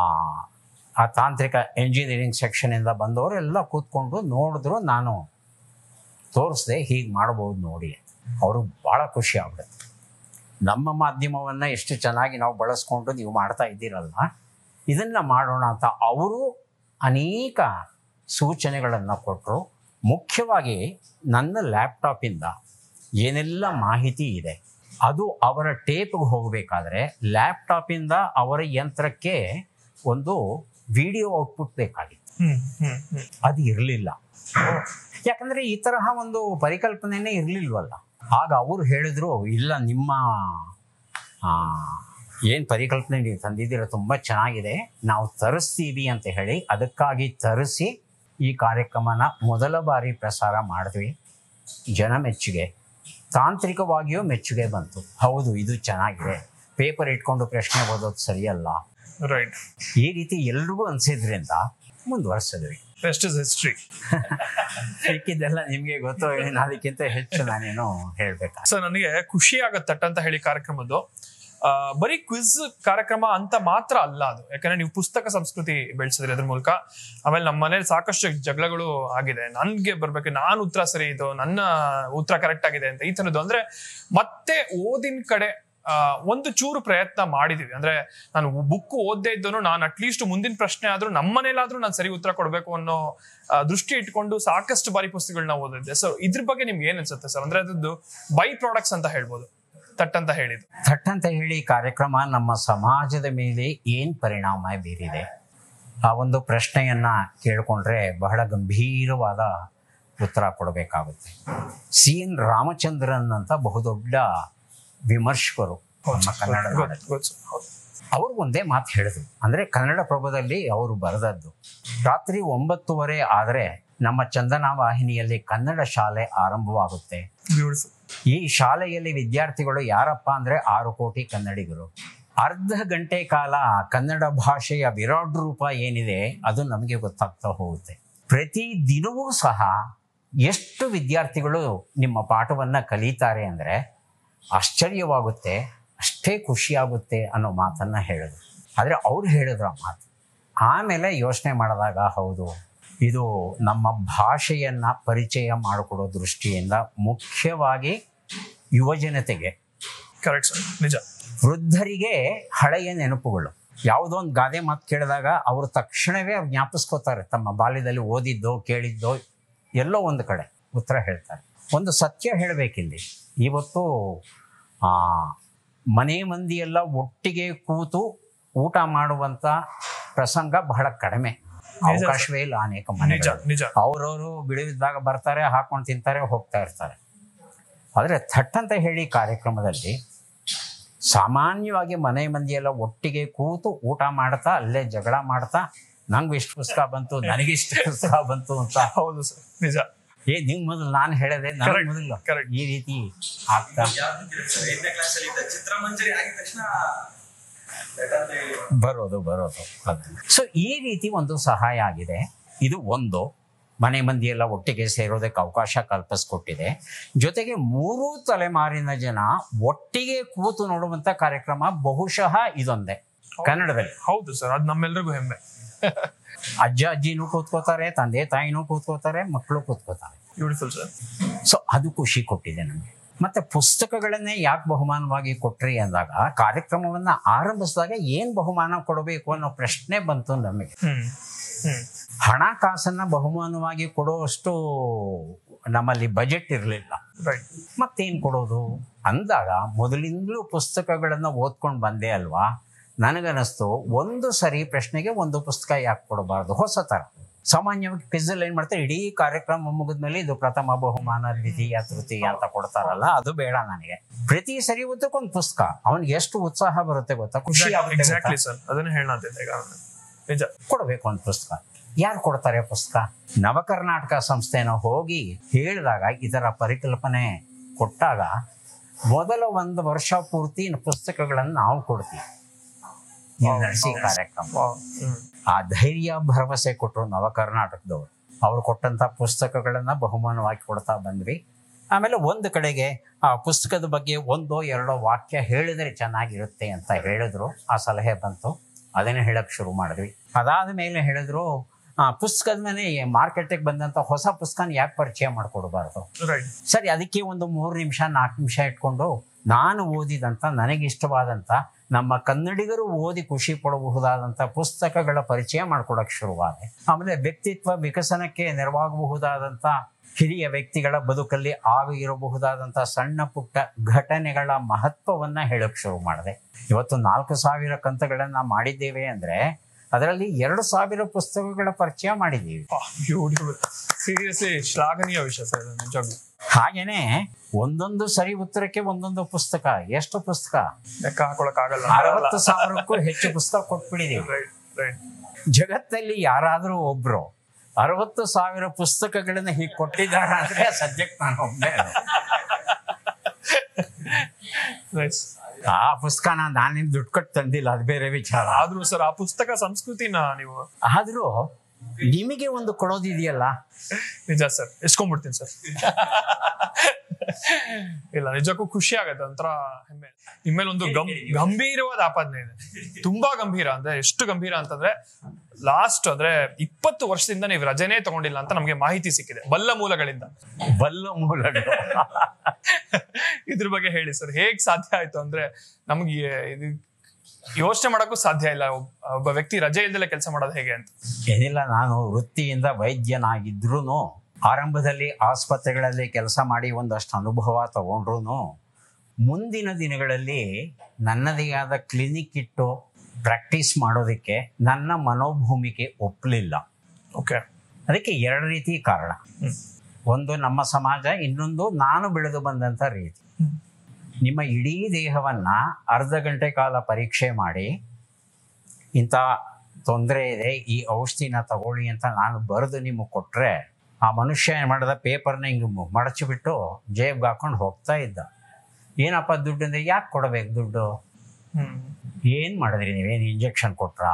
ಆ ತಾಂತ್ರಿಕ ಎಂಜಿನಿಯರಿಂಗ್ ಸೆಕ್ಷನಿಂದ ಬಂದವರು ಎಲ್ಲ ಕೂತ್ಕೊಂಡು ನೋಡಿದ್ರು ನಾನು ತೋರಿಸ್ದೆ ಹೀಗೆ ಮಾಡ್ಬೋದು ನೋಡಿ ಅವರು ಭಾಳ ಖುಷಿ ಆಗ್ಬಿಡುತ್ತೆ ನಮ್ಮ ಮಾಧ್ಯಮವನ್ನು ಎಷ್ಟು ಚೆನ್ನಾಗಿ ನಾವು ಬಳಸ್ಕೊಂಡು ನೀವು ಮಾಡ್ತಾ ಇದ್ದೀರಲ್ಲ ಇದನ್ನು ಮಾಡೋಣ ಅಂತ ಅವರು ಅನೇಕ ಸೂಚನೆಗಳನ್ನು ಕೊಟ್ಟರು ಮುಖ್ಯವಾಗಿ ನನ್ನ ಲ್ಯಾಪ್ಟಾಪಿಂದ ಏನೆಲ್ಲ ಮಾಹಿತಿ ಇದೆ ಅದು ಅವರ ಟೇಪ್ಗೆ ಹೋಗಬೇಕಾದ್ರೆ ಲ್ಯಾಪ್ಟಾಪಿಂದ ಅವರ ಯಂತ್ರಕ್ಕೆ ಒಂದು ವಿಡಿಯೋ ಔಟ್ಪುಟ್ ಬೇಕಾಗಿತ್ತು ಹ್ಮ್ ಹ್ಮ್ ಹ್ಮ್ ಅದು ಇರಲಿಲ್ಲ ಯಾಕಂದ್ರೆ ಈ ತರಹ ಒಂದು ಪರಿಕಲ್ಪನೆನೇ ಇರಲಿಲ್ವಲ್ಲ ಆಗ ಅವರು ಹೇಳಿದ್ರು ಇಲ್ಲ ನಿಮ್ಮ ಏನು ಪರಿಕಲ್ಪನೆ ನೀವು ತಂದಿದ್ದೀರ ತುಂಬ ಚೆನ್ನಾಗಿದೆ ನಾವು ತರಿಸ್ತೀವಿ ಅಂತ ಹೇಳಿ ಅದಕ್ಕಾಗಿ ತರಿಸಿ ಈ ಕಾರ್ಯಕ್ರಮನ ಮೊದಲ ಬಾರಿ ಪ್ರಸಾರ ಮಾಡಿದ್ವಿ ಜನ ಮೆಚ್ಚುಗೆ ತಾಂತ್ರಿಕವಾಗಿಯೂ ಮೆಚ್ಚುಗೆ ಬಂತು ಹೌದು ಇದು ಚೆನ್ನಾಗಿದೆ ಪೇಪರ್ ಇಟ್ಕೊಂಡು ಪ್ರಶ್ನೆ ಓದೋದು ಸರಿಯಲ್ಲ ರೈಟ್ ಈ ರೀತಿ ಎಲ್ರಿಗೂ ಅನಿಸಿದ್ರಿಂದ ಮುಂದುವರ್ಸಿದ್ವಿ ರೆಸ್ಟ್ ಇಸ್ ಹಿಸ್ಟ್ರಿ ಸಿಕ್ಕಿದ್ದೆಲ್ಲ ನಿಮ್ಗೆ ಗೊತ್ತು ಏನು ಅದಕ್ಕಿಂತ ಹೆಚ್ಚು ನಾನೇನು ಹೇಳ್ಬೇಕಾ ಸೊ ನನಗೆ ಖುಷಿ ಆಗತ್ತೆ ಅಂತ ಹೇಳಿ ಕಾರ್ಯಕ್ರಮದ್ದು ಆ, ಬರೀ ಕ್ವಿಜ್ ಕಾರ್ಯಕ್ರಮ ಅಂತ ಮಾತ್ರ ಅಲ್ಲ ಅದು ಯಾಕಂದ್ರೆ ನೀವು ಪುಸ್ತಕ ಸಂಸ್ಕೃತಿ ಬೆಳೆಸಿದ್ರಿ ಅದ್ರ ಮೂಲಕ ಆಮೇಲೆ ನಮ್ಮ ಮನೇಲಿ ಸಾಕಷ್ಟು ಜಗಳಗಳು ಆಗಿದೆ ನನ್ಗೆ ಬರ್ಬೇಕು ನಾನು ಉತ್ತರ ಸರಿ ಇದು ನನ್ನ ಉತ್ತರ ಕರೆಕ್ಟ್ ಆಗಿದೆ ಅಂತ ಈ ತರದ್ದು ಅಂದ್ರೆ ಮತ್ತೆ ಓದಿನ ಕಡೆ ಆ, ಒಂದು ಚೂರು ಪ್ರಯತ್ನ ಮಾಡಿದೀವಿ ಅಂದ್ರೆ ನಾನು ಬುಕ್ ಓದ್ದೇ ಇದ್ದನು ನಾನು ಅಟ್ಲೀಸ್ಟ್ ಮುಂದಿನ ಪ್ರಶ್ನೆ ಆದ್ರೂ ನಮ್ಮ ಮನೇಲಾದ್ರೂ ನಾನು ಸರಿ ಉತ್ತರ ಕೊಡ್ಬೇಕು ಅನ್ನೋ ಆ, ದೃಷ್ಟಿ ಇಟ್ಕೊಂಡು ಸಾಕಷ್ಟು ಬಾರಿ ಪುಸ್ತಕಗಳನ್ನ ಓದಿದ್ದೆ ಸೊ ಇದ್ರ ಬಗ್ಗೆ ನಿಮ್ಗೆ ಏನ್ ಅನ್ಸುತ್ತೆ ಸರ್ ಅಂದ್ರೆ ಅದ್ರದ್ದು ಬೈ ಪ್ರಾಡಕ್ಟ್ಸ್ ಅಂತ ಹೇಳ್ಬೋದು ತಟ್ ಅಂತ ಹೇಳಿದ್ದು ಥಟ್ ಅಂತ ಹೇಳಿ ಕಾರ್ಯಕ್ರಮ ನಮ್ಮ ಸಮಾಜದ ಮೇಲೆ ಏನು ಪರಿಣಾಮ ಬೀರಿದೆ ಆ ಒಂದು ಪ್ರಶ್ನೆಯನ್ನ ಕೇಳಿಕೊಂಡ್ರೆ ಬಹಳ ಗಂಭೀರವಾದ ಉತ್ತರ ಕೊಡಬೇಕಾಗುತ್ತೆ ಸಿ ಎನ್ ರಾಮಚಂದ್ರನ್ ಅಂತ ಬಹುದೊಡ್ಡ ವಿಮರ್ಶಕರು ನಮ್ಮ ಕನ್ನಡ ನಾಡಲ್ಲಿ. ಗೊತ್ತು ಗೊತ್ತು ಸರ್ ಹೌದು ಅವ್ರು ಒಂದೇ ಮಾತು ಹೇಳಿದ್ರು ಅಂದ್ರೆ ಕನ್ನಡ ಪ್ರಭದಲ್ಲಿ ಅವರು ಬರೆದದ್ದು ರಾತ್ರಿ ಒಂಬತ್ತುವರೆ ಆದರೆ ನಮ್ಮ ಚಂದನ ವಾಹಿನಿಯಲ್ಲಿ ಕನ್ನಡ ಶಾಲೆ ಆರಂಭವಾಗುತ್ತೆ ಬ್ಯೂಟಿಫುಲ್ ಈ ಶಾಲೆಯಲ್ಲಿ ವಿದ್ಯಾರ್ಥಿಗಳು ಯಾರಪ್ಪ ಅಂದ್ರೆ ಆರು ಕೋಟಿ ಕನ್ನಡಿಗರು ಅರ್ಧ ಗಂಟೆ ಕಾಲ ಕನ್ನಡ ಭಾಷೆಯ ವಿರಾಟ್ ರೂಪ ಏನಿದೆ ಅದು ನಮಗೆ ಗೊತ್ತಾಗ್ತಾ ಹೋಗುತ್ತೆ ಪ್ರತಿ ದಿನವೂ ಸಹ ಎಷ್ಟು ವಿದ್ಯಾರ್ಥಿಗಳು ನಿಮ್ಮ ಪಾಠವನ್ನ ಕಲಿತಾರೆ ಅಂದ್ರೆ ಆಶ್ಚರ್ಯವಾಗುತ್ತೆ ಅಷ್ಟೇ ಖುಷಿಯಾಗುತ್ತೆ ಅನ್ನೋ ಮಾತನ್ನ ಹೇಳಿದ್ರು ಆದರೆ ಅವ್ರು ಹೇಳಿದ್ರು ಆ ಮಾತು ಆಮೇಲೆ ಯೋಚನೆ ಮಾಡಿದಾಗ ಹೌದು ಇದು ನಮ್ಮ ಭಾಷೆಯನ್ನ ಪರಿಚಯ ಮಾಡಿಕೊಡೋ ದೃಷ್ಟಿಯಿಂದ ಮುಖ್ಯವಾಗಿ ಯುವಜನತೆಗೆ ಕರೆಕ್ಟ್ ಸರ್ ನಿಜ ವೃದ್ಧರಿಗೆ ಹಳೆಯ ನೆನಪುಗಳು ಯಾವುದೋ ಒಂದು ಗಾದೆ ಮಾತು ಕೇಳಿದಾಗ ಅವರು ತಕ್ಷಣವೇ ಅವ್ರು ಜ್ಞಾಪಿಸ್ಕೋತಾರೆ ತಮ್ಮ ಬಾಲ್ಯದಲ್ಲಿ ಓದಿದ್ದೋ ಕೇಳಿದ್ದೋ ಎಲ್ಲೋ ಒಂದು ಕಡೆ ಉತ್ತರ ಹೇಳ್ತಾರೆ ಒಂದು ಸತ್ಯ ಹೇಳಬೇಕಿಲ್ಲಿ ಇವತ್ತು ಆ, ಮನೆ ಮಂದಿಯೆಲ್ಲ ಒಟ್ಟಿಗೆ ಕೂತು ಊಟ ಮಾಡುವಂತ ಪ್ರಸಂಗ ಬಹಳ ಕಡಿಮೆ ಅವಕಾಶವೇ ಇಲ್ಲ ಅನೇಕ ನಿಜ ಮನೆಗಳು ನಿಜ ಅವ್ರವರು ಬಿಡುವಿದ್ದಾಗ ಬರ್ತಾರೆ ಹಾಕೊಂಡು ತಿಂತಾರೆ ಹೋಗ್ತಾ ಇರ್ತಾರೆ ಆದರೆ ಥಟ್ ಅಂತ ಹೇಳಿ ಕಾರ್ಯಕ್ರಮದಲ್ಲಿ ಸಾಮಾನ್ಯವಾಗಿ ಮನೆ ಮಂದಿಯೆಲ್ಲ ಒಟ್ಟಿಗೆ ಕೂತು ಊಟ ಮಾಡ್ತಾ ಅಲ್ಲೇ ಜಗಳ ಮಾಡ್ತಾ ನಂಗೆ ಇಷ್ಟು ಪುಸ್ತಕ ಬಂತು ನನಗಿಷ್ಟು ಪುಸ್ತಕ ಬಂತು ಅಂತ ಹೌದು ಸರ್ ನಿಜ ಏ ನಿಂಗ್ ಮೊದಲು ನಾನು ಹೇಳಿದೆ ನಾನು Correct, ಮೊದಲು correct. ಈ ರೀತಿ ಆಗ್ತಾ ಐದನೇ ಕ್ಲಾಸ್ ಅಲ್ಲಿ ಇದ್ದ ಚಿತ್ರಮಂಜರಿ ಆಗಿದ ತಕ್ಷಣ ಲೆಟ್ ಅಂತ ಹೇಳಿ ಬರೋದು ಬರೋದು ಸೊ ಈ ರೀತಿ ಒಂದು ಸಹಾಯ ಆಗಿದೆ ಇದು ಒಂದು ಮನೆ ಮಂದಿಯೆಲ್ಲ ಒಟ್ಟಿಗೆ ಸೇರೋದಕ್ಕೆ ಅವಕಾಶ ಕಲ್ಪಿಸ್ಕೊಟ್ಟಿದೆ ಜೊತೆಗೆ ಮೂರೂ ತಲೆಮಾರಿನ ಜನ ಒಟ್ಟಿಗೆ ಕೂತು ನೋಡುವಂತ ಕಾರ್ಯಕ್ರಮ ಬಹುಶಃ ಇದೊಂದೇ ಕನ್ನಡದಲ್ಲಿ ಹೌದು ಸರ್ ಅದು ನಮ್ಮೆಲ್ರಿಗೂ ಹೆಮ್ಮೆ ಅಜ್ಜ ಅಜ್ಜಿನೂ ಕೂತ್ಕೋತಾರೆ ತಂದೆ ತಾಯಿನೂ ಕೂತ್ಕೋತಾರೆ ಮಕ್ಕಳು ಕೂತ್ಕೋತಾರೆ ಬ್ಯೂಟಿಫುಲ್ ಸರ್ ಸೊ ಅದು ಖುಷಿ ಕೊಟ್ಟಿದೆ ನಮಗೆ ಮತ್ತೆ ಪುಸ್ತಕಗಳನ್ನೇ ಯಾಕೆ ಬಹುಮಾನವಾಗಿ ಕೊಟ್ರಿ ಅಂದಾಗ ಕಾರ್ಯಕ್ರಮವನ್ನ ಆರಂಭಿಸಿದಾಗ ಏನ್ ಬಹುಮಾನ ಕೊಡಬೇಕು ಅನ್ನೋ ಪ್ರಶ್ನೆ ಬಂತು ನಮಗೆ ಹ್ಮ್ ಹ್ಮ್ ಹಣಕಾಸನ್ನ ಬಹುಮಾನವಾಗಿ ಕೊಡುವಷ್ಟು ನಮ್ಮಲ್ಲಿ ಬಜೆಟ್ ಇರಲಿಲ್ಲ ರೈಟ್ ಮತ್ತೇನು ಕೊಡೋದು ಅಂದಾಗ ಮೊದಲಿಂದಲೂ ಪುಸ್ತಕಗಳನ್ನು ಓದ್ಕೊಂಡು ಬಂದೆ ಅಲ್ವಾ ನನಗನ್ನಿಸ್ತು ಒಂದು ಸರಿ ಪ್ರಶ್ನೆಗೆ ಒಂದು ಪುಸ್ತಕ ಯಾಕೆ ಕೊಡಬಾರ್ದು ಹೊಸ ಥರ ಸಾಮಾನ್ಯವಾಗಿ ಕ್ವಿಝಲ್ಲಿ ಏನು ಮಾಡ್ತಾರೆ ಇಡೀ ಕಾರ್ಯಕ್ರಮ ಮುಗಿದ್ಮೇಲೆ ಇದು ಪ್ರಥಮ ಬಹುಮಾನ ದ್ವಿತೀಯ ತೃತೀಯ ಅಂತ ಕೊಡ್ತಾರಲ್ಲ ಅದು ಬೇಡ ನನಗೆ ಪ್ರತಿ ಸರಿ ಓದಕ್ಕೊಂದು ಪುಸ್ತಕ ಅವನಿಗೆ ಎಷ್ಟು ಉತ್ಸಾಹ ಬರುತ್ತೆ ಗೊತ್ತಾ ಖುಷಿ ಆಗುತ್ತೆ ಗೊತ್ತಾ? ಎಕ್ಸಾಕ್ಟ್ಲಿ ಸರ್ ಅದನ್ನ ಹೇಳಂತಿದ್ದೆ ಈಗ ನಾನು. ನಿಜ ಕೊಡಬೇಕು ಒಂದು ಪುಸ್ತಕ ಯಾರು ಕೊಡ್ತಾರೆ ಪುಸ್ತಕ ನವಕರ್ನಾಟಕ ಸಂಸ್ಥೆನ ಹೋಗಿ ಹೇಳಿದಾಗ ಇದರ ಪರಿಕಲ್ಪನೆ ಕೊಟ್ಟಾಗ ಮೊದಲ ಒಂದು ವರ್ಷ ಪೂರ್ತಿ ಪುಸ್ತಕಗಳನ್ನು ನಾವು ಕೊಡ್ತೀವಿ ನೀವು ನಡೆಸಿ ಕಾರ್ಯಕ್ರಮ ವಾವ್. ಹ್ಮ್ ಆ ಧೈರ್ಯ ಭರವಸೆ ಕೊಟ್ಟರು ನವಕರ್ನಾಟಕದವರು ಅವರು ಕೊಟ್ಟಂತ ಪುಸ್ತಕಗಳನ್ನ ಬಹುಮಾನವಾಗಿ ಕೊಡ್ತಾ ಬಂದ್ವಿ ಆಮೇಲೆ ಒಂದು ಕಡೆಗೆ ಆ ಪುಸ್ತಕದ ಬಗ್ಗೆ ಒಂದೋ ಎರಡೋ ವಾಕ್ಯ ಹೇಳಿದರೆ ಚೆನ್ನಾಗಿರುತ್ತೆ ಅಂತ ಹೇಳಿದ್ರು ಆ ಸಲಹೆ ಬಂತು ಅದನ್ನೇ ಹೇಳಕ್ ಶುರು ಮಾಡಿದ್ವಿ ಅದಾದ ಮೇಲೆ ಹೇಳಿದ್ರು ಆ ಪುಸ್ತಕದ ಮೇಲೆ ಮಾರ್ಕೆಟಿಗೆ ಬಂದಂಥ ಹೊಸ ಪುಸ್ತಕನ ಯಾಕೆ ಪರಿಚಯ ಮಾಡಿಕೊಡ್ಬಾರ್ದು ರೈಟ್ ಸರಿ ಅದಕ್ಕೆ ಒಂದು ಮೂರು ನಿಮಿಷ ನಾಲ್ಕು ನಿಮಿಷ ಇಟ್ಕೊಂಡು ನಾನು ಓದಿದಂಥ ನನಗೆ ಇಷ್ಟವಾದಂಥ ನಮ್ಮ ಕನ್ನಡಿಗರು ಓದಿ ಖುಷಿ ಪಡಬಹುದಾದಂಥ ಪುಸ್ತಕಗಳ ಪರಿಚಯ ಮಾಡ್ಕೊಡಕ್ಕೆ ಶುರುವಾದೆ ಆಮೇಲೆ ವ್ಯಕ್ತಿತ್ವ ವಿಕಸನಕ್ಕೆ ನೆರವಾಗಬಹುದಾದಂಥ ಹಿರಿಯ ವ್ಯಕ್ತಿಗಳ ಬದುಕಲ್ಲಿ ಆಗಿರಬಹುದಾದಂಥ ಸಣ್ಣ ಪುಟ್ಟ ಘಟನೆಗಳ ಮಹತ್ವವನ್ನ ಹೇಳಕ್ ಶುರು ಮಾಡಿದೆ ಇವತ್ತು ನಾಲ್ಕು ಸಾವಿರ ಕಂತುಗಳನ್ನ ಮಾಡಿದ್ದೇವೆ ಅಂದ್ರೆ ಅದರಲ್ಲಿ ಎರಡು ಸಾವಿರ ಪುಸ್ತಕಗಳ ಪರಿಚಯ ಮಾಡಿದ್ದೀವಿ ಬ್ಯೂಟಿಫುಲ್ ಸೀರಿಯಸ್ಲಿ ಶ್ಲಾಘನೀಯ ವಿಷಯ ಸರ್ ಇದು ನಿಜವಾಗ್ಲೂ ಹಾಗೇನೆ ಒಂದೊಂದು ಸರಿ ಉತ್ತರಕ್ಕೆ ಒಂದೊಂದು ಪುಸ್ತಕ ಎಷ್ಟು ಪುಸ್ತಕ ಲೆಕ್ಕ ಹಾಕೊಳಕ್ ಆಗಲ್ಲ ಅರವತ್ತು ಸಾವಿರಕ್ಕೂ ಹೆಚ್ಚು ಪುಸ್ತಕ ಕೊಟ್ಬಿಟ್ಟಿದೀವಿ ರೈಟ್ ರೈಟ್ ಜಗತ್ತಲ್ಲಿ ಯಾರಾದ್ರೂ ಒಬ್ರು ಅರವತ್ತು ಸಾವಿರ ಪುಸ್ತಕಗಳನ್ನ ಹೀಗೆ ಕೊಟ್ಟಿದ್ದಾರ ಅಂದ್ರೆ ಸದ್ಯಕ್ಕೆ ನಾನು ಒಬ್ಬನೇ ನೈಸ್ ಆ ಪುಸ್ತಕನ ನಾನೇನ್ ದುಡ್ಡು ಕೊಟ್ಟು ತಂದಿಲ್ಲ ಅದು ಬೇರೆ ವಿಚಾರ ಆದ್ರೂ ಸರ್ ಆ ಪುಸ್ತಕ ಸಂಸ್ಕೃತಿನ ನೀವು ಆದ್ರೂ ನಿಮಗೆ ಒಂದು ಕೊಡೋದಿದೆಯಲ್ಲ ನಿಜ ಸರ್ ಎಸ್ಕೊಂಡ್ಬಿಡ್ತೀನಿ ಸರ್ ಇಲ್ಲ ನಿಜಕ್ಕೂ ಖುಷಿ ಆಗತ್ತೆ ಒಂಥರ ಹೆಮ್ಮೆ ನಿಮ್ಮೇಲೆ ಒಂದು ಗಂ ಗಂಭೀರವಾದ ಆಪಾದನೆ ಇದೆ ತುಂಬಾ ಗಂಭೀರ ಅಂದ್ರೆ ಎಷ್ಟು ಗಂಭೀರ ಅಂತಂದ್ರೆ ಲಾಸ್ಟ್ ಅಂದ್ರೆ ಇಪ್ಪತ್ತು ವರ್ಷದಿಂದ ನೀವು ರಜೆನೇ ತಗೊಂಡಿಲ್ಲ ಅಂತ ನಮಗೆ ಮಾಹಿತಿ ಸಿಕ್ಕಿದೆ ಬಲ್ಲ ಮೂಲಗಳಿಂದ ಬಲ್ಲ ಮೂಲಗಳು ಇದ್ರ ಬಗ್ಗೆ ಹೇಳಿ ಸರ್ ಹೇಗ್ ಸಾಧ್ಯ ಆಯ್ತು ಅಂದ್ರೆ ನಮ್ಗೆ ಇದು ಯೋಚನೆ ಮಾಡಕ್ಕೂ ಸಾಧ್ಯ ಇಲ್ಲ ಒಬ್ಬ- ಒಬ್ಬ ವ್ಯಕ್ತಿ ರಜೆ ಇಲ್ದಲೆ ಕೆಲಸ ಮಾಡೋದು ಹೇಗೆ ಅಂತ ಏನಿಲ್ಲ ನಾನು ವೃತ್ತಿಯಿಂದ ವೈದ್ಯನಾಗಿದ್ರೂ ಆರಂಭದಲ್ಲಿ ಆಸ್ಪತ್ರೆಗಳಲ್ಲಿ ಕೆಲಸ ಮಾಡಿ ಒಂದಷ್ಟು ಅನುಭವ ತಗೊಂಡ್ರು ಮುಂದಿನ ದಿನಗಳಲ್ಲಿ ನನ್ನದೇ ಆದ ಕ್ಲಿನಿಕ್ ಇಟ್ಟು ಪ್ರಾಕ್ಟೀಸ್ ಮಾಡೋದಕ್ಕೆ ನನ್ನ ಮನೋಭೂಮಿಕೆ ಒಪ್ಪಲಿಲ್ಲ ಓಕೆ ಅದಕ್ಕೆ ಎರಡು ರೀತಿ ಕಾರಣ ಹ್ಮ್. ಒಂದು ನಮ್ಮ ಸಮಾಜ ಇನ್ನೊಂದು ನಾನು ಬೆಳೆದು ಬಂದಂಥ ರೀತಿ ಹ್ಮ್. ನಿಮ್ಮ ಇಡೀ ದೇಹವನ್ನ ಅರ್ಧ ಗಂಟೆ ಕಾಲ ಪರೀಕ್ಷೆ ಮಾಡಿ ಇಂಥ ತೊಂದರೆ ಇದೆ ಈ ಔಷಧಿನ ತಗೊಳ್ಳಿ ಅಂತ ನಾನು ಬರೆದು ನಿಮಗೆ ಕೊಟ್ರೆ ಆ ಮನುಷ್ಯ ಏನು ಮಾಡ್ದ ಪೇಪರ್ನ ಹಿಂಗೆ ಮಡಚಿಬಿಟ್ಟು ಜೇಬ್ಗೆ ಹಾಕೊಂಡು ಹೋಗ್ತಾ ಇದ್ದ ಏನಪ್ಪ ದುಡ್ಡು ಅಂದರೆ ಯಾಕೆ ಕೊಡಬೇಕು ದುಡ್ಡು ಹ್ಮ್ ಏನು ಮಾಡಿದ್ರಿ ನೀವೇನು ಇಂಜೆಕ್ಷನ್ ಕೊಟ್ರಾ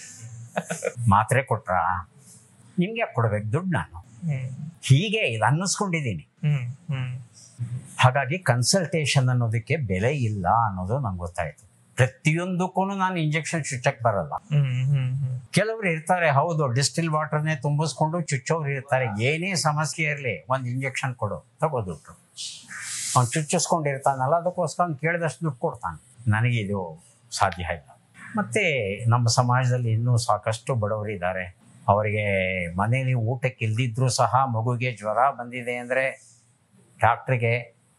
ಮಾತ್ರೆ ಕೊಟ್ರಾ ನಿಮ್ಗೆ ಯಾಕೆ ಕೊಡ್ಬೇಕು ದುಡ್ಡು ನಾನು ಹ್ಮ್ ಹೀಗೆ ಇದು ಅನ್ನಿಸ್ಕೊಂಡಿದ್ದೀನಿ ಹ್ಮ್ ಹ್ಮ್ ಹಾಗಾಗಿ ಕನ್ಸಲ್ಟೇಷನ್ ಅನ್ನೋದಕ್ಕೆ ಬೆಲೆ ಇಲ್ಲ ಅನ್ನೋದು ನಂಗೆ ಗೊತ್ತಾಯ್ತು ಪ್ರತಿಯೊಂದಕ್ಕೂ ನಾನು ಇಂಜೆಕ್ಷನ್ ಚುಚ್ಚಕ್ಕೆ ಬರಲ್ಲ ಹ್ಮ್ ಹ್ಮ್ ಹ್ಮ್ ಕೆಲವರು ಇರ್ತಾರೆ ಹೌದು ಡಿಸ್ಟಿಲ್ ವಾಟರ್ನೇ ತುಂಬಿಸ್ಕೊಂಡು ಚುಚ್ಚೋರು ಇರ್ತಾರೆ ಏನೇ ಸಮಸ್ಯೆ ಇರಲಿ ಒಂದು ಇಂಜೆಕ್ಷನ್ ಕೊಡು ತಗೋ ದುಡ್ಡು ಅವ್ನು ಚುಚ್ಚಿಸ್ಕೊಂಡಿರ್ತಾನಲ್ಲ ಅದಕ್ಕೋಸ್ಕರ ಅವ್ನು ಕೇಳಿದಷ್ಟು ದುಡ್ಡು ಕೊಡ್ತಾನೆ ನನಗೆ ಇದು ಸಾಧ್ಯ ಇಲ್ಲ ಮತ್ತು ನಮ್ಮ ಸಮಾಜದಲ್ಲಿ ಇನ್ನೂ ಸಾಕಷ್ಟು ಬಡವರಿದ್ದಾರೆ ಅವರಿಗೆ ಮನೇಲಿ ಊಟಕ್ಕೆ ಇಲ್ದಿದ್ರೂ ಸಹ ಮಗುಗೆ ಜ್ವರ ಬಂದಿದೆ ಅಂದರೆ ಡಾಕ್ಟ್ರಿಗೆ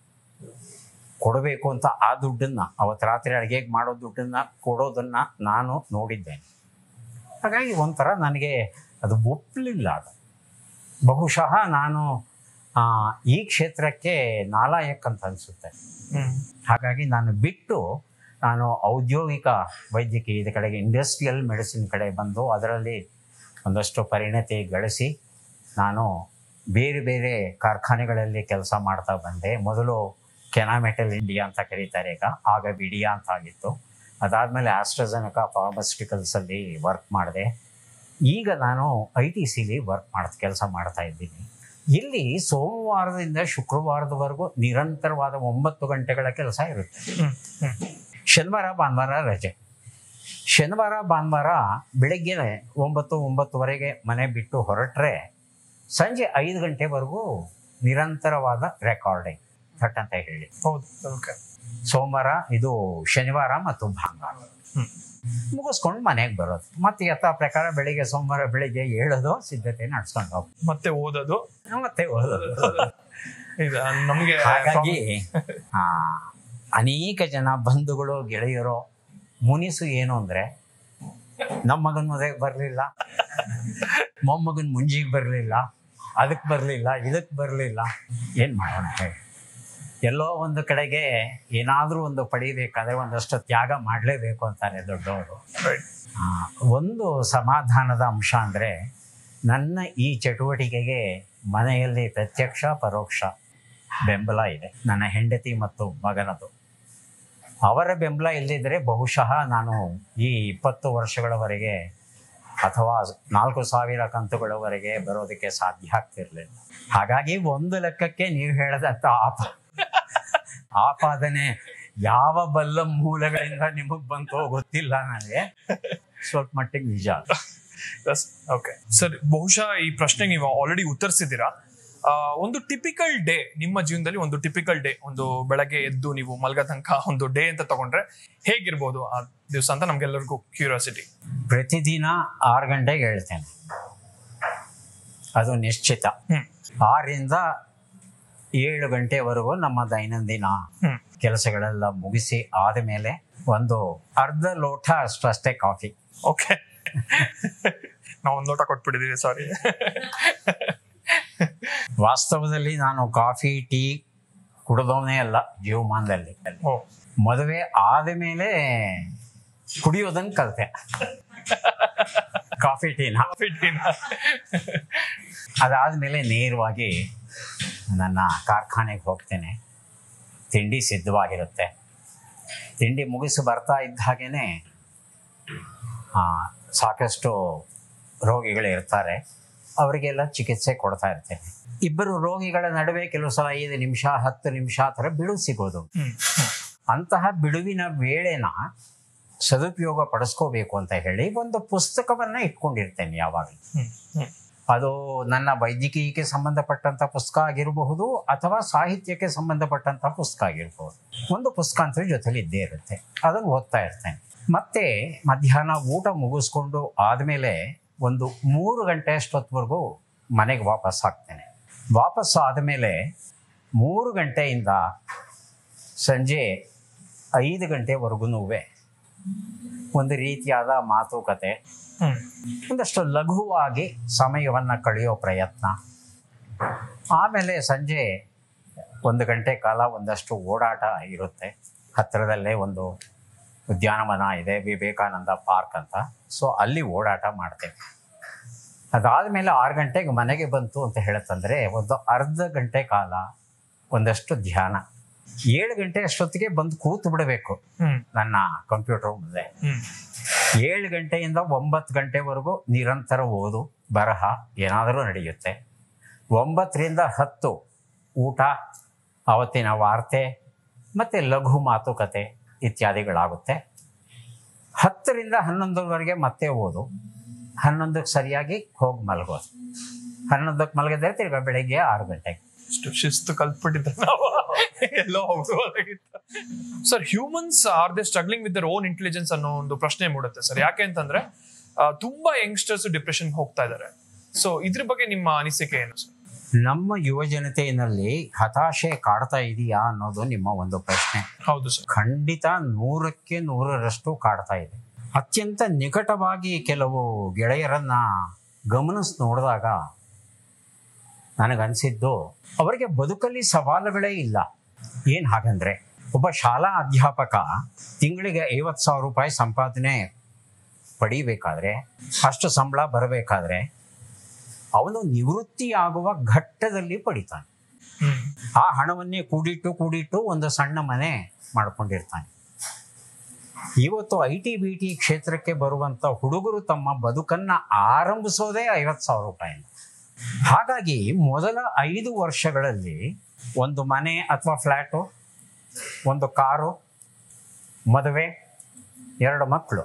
ಕೊಡಬೇಕು ಅಂತ ಆ ದುಡ್ಡನ್ನು ಅವತ್ತು ರಾತ್ರಿ ಅಡುಗೆಗೆ ಮಾಡೋ ದುಡ್ಡನ್ನು ಕೊಡೋದನ್ನು ನಾನು ನೋಡಿದ್ದೇನೆ ಹಾಗಾಗಿ ಒಂಥರ ನನಗೆ ಅದು ಒಪ್ಪಲಿಲ್ಲ ಅದು ಬಹುಶಃ ನಾನು ಆ, ಈ ಕ್ಷೇತ್ರಕ್ಕೆ ನಾಲಾಯಕ್ ಅಂತ ಅನಿಸುತ್ತೆ ಹ್ಮ್ ಹಾಗಾಗಿ ನಾನು ಬಿಟ್ಟು ನಾನು ಔದ್ಯೋಗಿಕ ವೈದ್ಯಕೀಯದ ಕಡೆಗೆ ಇಂಡಸ್ಟ್ರಿಯಲ್ ಮೆಡಿಸಿನ್ ಕಡೆ ಬಂದು ಅದರಲ್ಲಿ ಒಂದಷ್ಟು ಪರಿಣತಿ ಗಳಿಸಿ ನಾನು ಬೇರೆ ಬೇರೆ ಕಾರ್ಖಾನೆಗಳಲ್ಲಿ ಕೆಲಸ ಮಾಡ್ತಾ ಬಂದೆ ಮೊದಲು ಕೆನಾಮೆಟಲ್ ಇಂಡಿಯಾ ಅಂತ ಕರೀತಾರೆ ಈಗ ಆಗ ವಿಡಿಯಾ ಅಂತ ಆಗಿತ್ತು ಅದಾದಮೇಲೆ ಆಸ್ಟ್ರಜನಕ ಫಾರ್ಮಸ್ಯೂಟಿಕಲ್ಸಲ್ಲಿ ವರ್ಕ್ ಮಾಡಿದೆ ಈಗ ನಾನು ಐ ಟಿ ಸಿಲಿ ವರ್ಕ್ ಮಾಡ್ ಕೆಲಸ ಮಾಡ್ತಾ ಇದ್ದೀನಿ ಇಲ್ಲಿ ಸೋಮವಾರದಿಂದ ಶುಕ್ರವಾರದವರೆಗೂ ನಿರಂತರವಾದ ಒಂಬತ್ತು ಗಂಟೆಗಳ ಕೆಲಸ ಇರುತ್ತೆ ಹ್ಮ್ ಹ್ಮ್ ಶನಿವಾರ ಭಾನುವಾರ ರಜೆ ಶನಿವಾರ ಭಾನುವಾರ ಬೆಳಗ್ಗೆ ಒಂಬತ್ತು ಒಂಬತ್ತುವರೆಗೆ ಮನೆ ಬಿಟ್ಟು ಹೊರಟ್ರೆ ಸಂಜೆ ಐದು ಗಂಟೆವರೆಗೂ ನಿರಂತರವಾದ ರೆಕಾರ್ಡಿಂಗ್ ಥಟ್ ಅಂತ ಹೇಳಿ ಹೌದು ಓಕೆ ಸೋಮವಾರ ಇದು ಶನಿವಾರ ಮತ್ತು ಭಾನುವಾರ ಹ್ಮ್ ಮುಗಿಸ್ಕೊಂಡು ಮನೆಗೆ ಬರೋದು ಮತ್ತೆ ಯಥಾ ಪ್ರಕಾರ ಬೆಳಿಗ್ಗೆ ಸೋಮವಾರ ಬೆಳಿಗ್ಗೆ ಏಳೋದು ಸಿದ್ಧತೆ ನಡ್ಸ್ಕೊಂಡು ಹೋಗ್ಬೋದು ಮತ್ತೆ ಓದೋದು ಮತ್ತೆ ಓದೋದು ಇದು ನಮ್ಗೆ ಹಾಗಾಗಿ ಆ, ಅನೇಕ ಜನ ಬಂಧುಗಳು ಗೆಳೆಯರು ಮುನಿಸು ಏನು ಅಂದ್ರೆ ನಮ್ಮ ಮಗನ ಮದುವೆಗೆ ಬರಲಿಲ್ಲ ಮೊಮ್ಮಗನ ಮುಂಜಿಗೆ ಬರಲಿಲ್ಲ ಅದಕ್ಕೆ ಬರಲಿಲ್ಲ ಇದಕ್ಕೆ ಬರಲಿಲ್ಲ ಏನು ಮಾಡೋಣ ಹೇಳಿ ಎಲ್ಲೋ ಒಂದು ಕಡೆಗೆ ಏನಾದರೂ ಒಂದು ಪಡಿಬೇಕಾದ್ರೆ ಒಂದಷ್ಟು ತ್ಯಾಗ ಮಾಡಲೇಬೇಕು ಅಂತಾರೆ ದೊಡ್ಡವರು Right. ಆ, ಒಂದು ಸಮಾಧಾನದ ಅಂಶ ಅಂದರೆ ನನ್ನ ಈ ಚಟುವಟಿಕೆಗೆ ಮನೆಯಲ್ಲಿ ಪ್ರತ್ಯಕ್ಷ ಪರೋಕ್ಷ ಬೆಂಬಲ ಇದೆ ನನ್ನ ಹೆಂಡತಿ ಮತ್ತು ಮಗನದು ಅವರ ಬೆಂಬಲ ಇಲ್ಲದಿದ್ದರೆ ಬಹುಶಃ ನಾನು ಈ ಇಪ್ಪತ್ತು ವರ್ಷಗಳವರೆಗೆ ಅಥವಾ ನಾಲ್ಕು ಸಾವಿರ ಕಂತುಗಳವರೆಗೆ ಬರೋದಕ್ಕೆ ಸಾಧ್ಯ ಆಗ್ತಿರ್ಲಿಲ್ಲ ಹಾಗಾಗಿ ಒಂದು ಲೆಕ್ಕಕ್ಕೆ ನೀವು ಹೇಳದಂತ ಆಪ ಆಪಾದನೆ ಯಾವ ಬಲ್ಲ ಮೂಲಗಳಿಂದ ನಿಮಗೆ ಬಂತೋ ಗೊತ್ತಿಲ್ಲ ನನಗೆ ಸ್ವಲ್ಪ ಮಟ್ಟಿಗೆ ನಿಜ ಓಕೆ ಸರ್ ಬಹುಶಃ ಈ ಪ್ರಶ್ನೆಗೆ ನೀವು ಆಲ್ರೆಡಿ ಉತ್ತರಿಸಿದ್ದೀರಾ ಆ, ಒಂದು ಟಿಪಿಕಲ್ ಡೇ ನಿಮ್ಮ ಜೀವನದಲ್ಲಿ ಒಂದು ಟಿಪಿಕಲ್ ಡೇ ಒಂದು ಬೆಳಗ್ಗೆ ಎದ್ದು ನೀವು ಮಲ್ಗ ತನಕ ಒಂದು ಡೇ ಅಂತ ತಗೊಂಡ್ರೆ ಹೇಗಿರ್ಬೋದು ಆ ದಿವಸ ಅಂತ ನಮ್ಗೆಲ್ಲರಿಗೂ ಕ್ಯೂರಿಯಾಸಿಟಿ ಪ್ರತಿದಿನ ಆರು ಗಂಟೆಗೆ ಹೇಳ್ತೇನೆ ಅದು ನಿಶ್ಚಿತ ಹ್ಮ್ ಆರರಿಂದ ಏಳು ಗಂಟೆವರೆಗೂ ನಮ್ಮ ದೈನಂದಿನ ಹ್ಮ್ ಕೆಲಸಗಳೆಲ್ಲ ಮುಗಿಸಿ ಆದ ಮೇಲೆ ಒಂದು ಅರ್ಧ ಲೋಟ ಅಷ್ಟಷ್ಟೇ ಕಾಫಿ ಓಕೆ ನಾವು ಒಂದು ಲೋಟ ಕೊಟ್ಬಿಟ್ಟಿದೀವಿ ಸಾರಿ ವಾಸ್ತವದಲ್ಲಿ ನಾನು ಕಾಫಿ ಟೀ ಕುಡಿದವನೇ ಅಲ್ಲ ಜೀವಮಾನದಲ್ಲಿ ಓ ಮದುವೆ ಆದ ಮೇಲೆ ಕುಡಿಯೋದನ್ನ ಕಲಿತೆ ಕಾಫಿ ಟೀನ ಕಾಫಿ ಟೀನ ಅದಾದಮೇಲೆ ನೇರವಾಗಿ ನನ್ನ ಕಾರ್ಖಾನೆಗೆ ಹೋಗ್ತೇನೆ ತಿಂಡಿ ಸಿದ್ಧವಾಗಿರುತ್ತೆ ತಿಂಡಿ ಮುಗಿಸಿ ಬರ್ತಾ ಇದ್ದ ಹಾಗೇನೆ ಆ, ಸಾಕಷ್ಟು ರೋಗಿಗಳು ಇರ್ತಾರೆ ಅವರಿಗೆಲ್ಲ ಚಿಕಿತ್ಸೆ ಕೊಡ್ತಾ ಇರ್ತೇನೆ ಇಬ್ಬರು ರೋಗಿಗಳ ನಡುವೆ ಕೆಲವು ಸಲ ಐದು ನಿಮಿಷ ಹತ್ತು ನಿಮಿಷ ಆ ಥರ ಬಿಡು ಸಿಗೋದು ಹ್ಮ್ ಅಂತಹ ಬಿಡುವಿನ ವೇಳೆನ ಸದುಪಯೋಗ ಪಡಿಸ್ಕೋಬೇಕು ಅಂತ ಹೇಳಿ ಒಂದು ಪುಸ್ತಕವನ್ನ ಇಟ್ಕೊಂಡಿರ್ತೇನೆ ಯಾವಾಗಲೂ ಹ್ಮ್ ಹ್ಮ್ ಅದು ನನ್ನ ವೈದ್ಯಕೀಯಕ್ಕೆ ಸಂಬಂಧಪಟ್ಟಂತ ಪುಸ್ತಕ ಆಗಿರಬಹುದು ಅಥವಾ ಸಾಹಿತ್ಯಕ್ಕೆ ಸಂಬಂಧಪಟ್ಟಂತ ಪುಸ್ತಕ ಆಗಿರಬಹುದು ಒಂದು ಪುಸ್ತಕ ಅಂತ ಜೊತೆಲಿ ಇದ್ದೇ ಇರುತ್ತೆ ಅದನ್ನು ಓದ್ತಾ ಇರ್ತೇನೆ ಮತ್ತೆ ಮಧ್ಯಾಹ್ನ ಊಟ ಮುಗಿಸ್ಕೊಂಡು ಆದಮೇಲೆ ಒಂದು ಮೂರು ಗಂಟೆ ಅಷ್ಟೊತ್ತವರೆಗೂ ಮನೆಗೆ ವಾಪಸ್ ಆಗ್ತೇನೆ ವಾಪಸ್ ಆದಮೇಲೆ ಮೂರು ಗಂಟೆಯಿಂದ ಸಂಜೆ ಐದು ಗಂಟೆವರೆಗೂ ಒಂದು ರೀತಿಯಾದ ಮಾತುಕತೆ ಹ್ಮ್ ಒಂದಷ್ಟು ಲಘುವಾಗಿ ಸಮಯವನ್ನು ಕಳೆಯೋ ಪ್ರಯತ್ನ ಆಮೇಲೆ ಸಂಜೆ ಒಂದು ಗಂಟೆ ಕಾಲ ಒಂದಷ್ಟು ಓಡಾಟ ಇರುತ್ತೆ ಹತ್ತಿರದಲ್ಲೇ ಒಂದು ಉದ್ಯಾನವನ ಇದೆ ವಿವೇಕಾನಂದ ಪಾರ್ಕ್ ಅಂತ ಸೊ ಅಲ್ಲಿ ಓಡಾಟ ಮಾಡ್ತೇವೆ ಅದಾದಮೇಲೆ ಆರು ಗಂಟೆಗೆ ಮನೆಗೆ ಬಂತು ಅಂತ ಹೇಳುತ್ತಂದರೆ ಒಂದು ಅರ್ಧ ಗಂಟೆ ಕಾಲ ಒಂದಷ್ಟು ಧ್ಯಾನ ಏಳು ಗಂಟೆ ಅಷ್ಟೊತ್ತಿಗೆ ಬಂದು ಕೂತು ಬಿಡಬೇಕು ಹ್ಮ್ ನನ್ನ ಕಂಪ್ಯೂಟರ್ ಮುಂದೆ ಹ್ಮ್ ಏಳು ಗಂಟೆಯಿಂದ ಒಂಬತ್ತು ಗಂಟೆವರೆಗೂ ನಿರಂತರ ಓದು ಬರಹ ಏನಾದರೂ ನಡೆಯುತ್ತೆ ಒಂಬತ್ತರಿಂದ ಹತ್ತು ಊಟ ಅವತ್ತಿನ ವಾರ್ತೆ ಮತ್ತು ಲಘು ಮಾತುಕತೆ ಇತ್ಯಾದಿಗಳಾಗುತ್ತೆ ಹತ್ತರಿಂದ ಹನ್ನೊಂದರವರೆಗೆ ಮತ್ತೆ ಓದು ಹನ್ನೊಂದಕ್ಕೆ ಸರಿಯಾಗಿ ಹೋಗಿ ಮಲಗೋದು ಹನ್ನೊಂದಕ್ಕೆ ಮಲಗಿದ್ರೆ ತಿರ್ಗಾ ಬೆಳಗ್ಗೆ ಆರು ಗಂಟೆಗೆ ಇಷ್ಟು ಶಿಸ್ತು ಕಲ್ತ್ಬಿಟ್ಟಿದ್ರೆ ನಾವು ಎಲ್ಲೋ ಹೋಗ್ಬೋದಾಗಿತ್ತು sir humans are they struggling with their own intelligence ಅನ್ನೋ ಒಂದು ಪ್ರಶ್ನೆ ಮೂಡುತ್ತೆ ಸರ್ ಯಾಕೆ ಅಂತಂದ್ರೆ ಆ, ತುಂಬಾ ಯಂಗ್ಸ್ಟರ್ಸ್ ಡಿಪ್ರೆಷನ್ ಹೋಗ್ತಾ ಇದ್ದಾರೆ ಸೊ ಇದ್ರ ಬಗ್ಗೆ ನಿಮ್ಮ ಅನಿಸಿಕೆ ಏನು ಸರ್ ನಮ್ಮ ಯುವ ಜನತೆಯಲ್ಲಿ ಹತಾಶೆ ಕಾಡ್ತಾ ಇದೆಯಾ ಅನ್ನೋದು ನಿಮ್ಮ ಒಂದು ಪ್ರಶ್ನೆ ಹೌದು ಸರ್ ಖಂಡಿತ ನೂರಕ್ಕೆ ನೂರರಷ್ಟು ಕಾಡ್ತಾ ಇದೆ ಅತ್ಯಂತ ನಿಕಟವಾಗಿ ಕೆಲವು ಗೆಳೆಯರನ್ನ ಗಮನಿಸಿ ನೋಡಿದಾಗ ನನಗನ್ಸಿದ್ದು ಅವರಿಗೆ ಬದುಕಲ್ಲಿ ಸವಾಲುಗಳೇ ಇಲ್ಲ ಏನು ಹಾಗಂದ್ರೆ ಒಬ್ಬ ಶಾಲಾ ಅಧ್ಯಾಪಕ ತಿಂಗಳಿಗೆ ಐವತ್ತು ಸಾವಿರ ರೂಪಾಯಿ ಸಂಪಾದನೆ ಪಡಿಬೇಕಾದ್ರೆ ಅಷ್ಟು ಸಂಬಳ ಬರಬೇಕಾದ್ರೆ ಅವನು ನಿವೃತ್ತಿ ಆಗುವ ಘಟ್ಟದಲ್ಲಿ ಪಡಿತಾನೆ ಹ್ಮ್ ಆ ಹಣವನ್ನೇ ಕೂಡಿಟ್ಟು ಕೂಡಿಟ್ಟು ಒಂದು ಸಣ್ಣ ಮನೆ ಮಾಡ್ಕೊಂಡಿರ್ತಾನೆ ಇವತ್ತು ಐ ಟಿ ಬಿ ಟಿ ಕ್ಷೇತ್ರಕ್ಕೆ ಬರುವಂತ ಹುಡುಗರು ತಮ್ಮ ಬದುಕನ್ನ ಆರಂಭಿಸೋದೇ ಐವತ್ತು ಸಾವಿರ ರೂಪಾಯಿ ಹಾಗಾಗಿ ಮೊದಲ ಐದು ವರ್ಷಗಳಲ್ಲಿ ಒಂದು ಮನೆ ಅಥವಾ ಫ್ಲ್ಯಾಟು ಒಂದು ಕಾರು ಮದುವೆ ಎರಡು ಮಕ್ಕಳು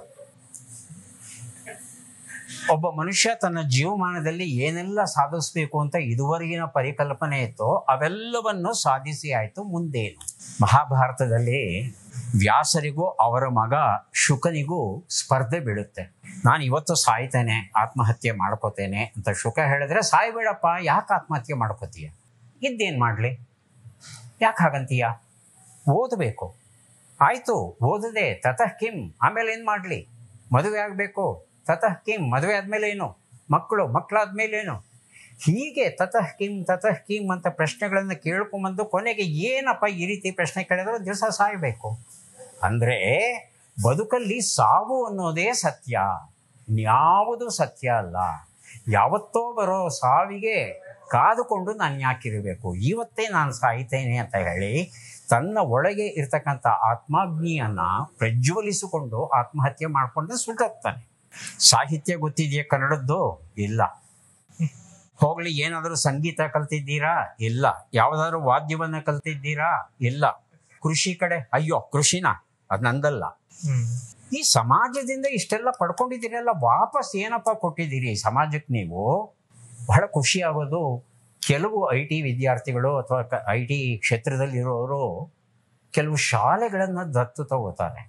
ಒಬ್ಬ ಮನುಷ್ಯ ತನ್ನ ಜೀವಮಾನದಲ್ಲಿ ಏನೆಲ್ಲ ಸಾಧಿಸಬೇಕು ಅಂತ ಇದುವರೆಗಿನ ಪರಿಕಲ್ಪನೆ ಇತ್ತೋ ಅವೆಲ್ಲವನ್ನು ಸಾಧಿಸಿ ಆಯಿತು ಮುಂದೇನು ಮಹಾಭಾರತದಲ್ಲಿ ವ್ಯಾಸರಿಗೂ ಅವರ ಮಗ ಶುಕನಿಗೂ ಸ್ಪರ್ಧೆ ಬೀಳುತ್ತೆ ನಾನು ಇವತ್ತು ಸಾಯ್ತೇನೆ ಆತ್ಮಹತ್ಯೆ ಮಾಡ್ಕೋತೇನೆ ಅಂತ ಶುಕ ಹೇಳಿದ್ರೆ ಸಾಯ್ಬೇಡಪ್ಪ ಯಾಕೆ ಆತ್ಮಹತ್ಯೆ ಮಾಡ್ಕೋತೀಯ ಇದ್ದೇನು ಮಾಡಲಿ ಯಾಕೆ ಹಾಗಂತೀಯ ಓದಬೇಕು ಆಯಿತು ಓದದೆ ತತಃ ಕಿಂ ಆಮೇಲೆ ಏನು ಮಾಡಲಿ ಮದುವೆ ಆಗಬೇಕು ತತಃ ಕಿಂ ಮದುವೆ ಆದಮೇಲೆ ಏನು ಮಕ್ಕಳು ಮಕ್ಕಳಾದ್ಮೇಲೆ ಏನು ಹೀಗೆ ತತಃ ಕಿಂ ತತಃ ಕಿಂ ಅಂತ ಪ್ರಶ್ನೆಗಳನ್ನು ಕೇಳ್ಕೊಂಬಂದು ಕೊನೆಗೆ ಏನಪ್ಪ ಈ ರೀತಿ ಪ್ರಶ್ನೆ ಕೇಳಿದ್ರೆ ದಿವಸ ಸಾಯಬೇಕು ಅಂದರೆ ಬದುಕಲ್ಲಿ ಸಾವು ಅನ್ನೋದೇ ಸತ್ಯ ಇನ್ಯಾವುದು ಸತ್ಯ ಅಲ್ಲ ಯಾವತ್ತೋ ಬರೋ ಸಾವಿಗೆ ಕಾದುಕೊಂಡು ನಾನು ಯಾಕಿರಬೇಕು ಇವತ್ತೇ ನಾನು ಸಾಯ್ತೇನೆ ಅಂತ ಹೇಳಿ ತನ್ನ ಒಳಗೆ ಇರ್ತಕ್ಕಂಥ ಆತ್ಮಾಗ್ನಿಯನ್ನ ಪ್ರಜ್ವಲಿಸಿಕೊಂಡು ಆತ್ಮಹತ್ಯೆ ಮಾಡಿಕೊಂಡು ಸುಟ್ಟೋಗ್ತಾನೆ ಸಾಹಿತ್ಯ ಗೊತ್ತಿದೆಯಾ ಕನ್ನಡದ್ದು ಇಲ್ಲ ಹೋಗ್ಲಿ ಏನಾದರೂ ಸಂಗೀತ ಕಲ್ತಿದ್ದೀರಾ ಇಲ್ಲ ಯಾವುದಾದ್ರೂ ವಾದ್ಯವನ್ನ ಕಲ್ತಿದ್ದೀರಾ ಇಲ್ಲ ಕೃಷಿ ಕಡೆ ಅಯ್ಯೋ ಕೃಷಿನ ಅದು ನಂದಲ್ಲ ಹ್ಮ್ ಈ ಸಮಾಜದಿಂದ ಇಷ್ಟೆಲ್ಲ ಪಡ್ಕೊಂಡಿದ್ದೀರಲ್ಲ ವಾಪಸ್ ಏನಪ್ಪ ಕೊಟ್ಟಿದ್ದೀರಿ ಸಮಾಜಕ್ಕೆ ನೀವು ಬಹಳ ಖುಷಿ ಆಗೋದು ಕೆಲವು ಐ ಟಿ ವಿದ್ಯಾರ್ಥಿಗಳು ಅಥವಾ ಐ ಟಿ ಕ್ಷೇತ್ರದಲ್ಲಿರೋರು ಕೆಲವು ಶಾಲೆಗಳನ್ನು ದತ್ತು ತಗೋತಾರೆ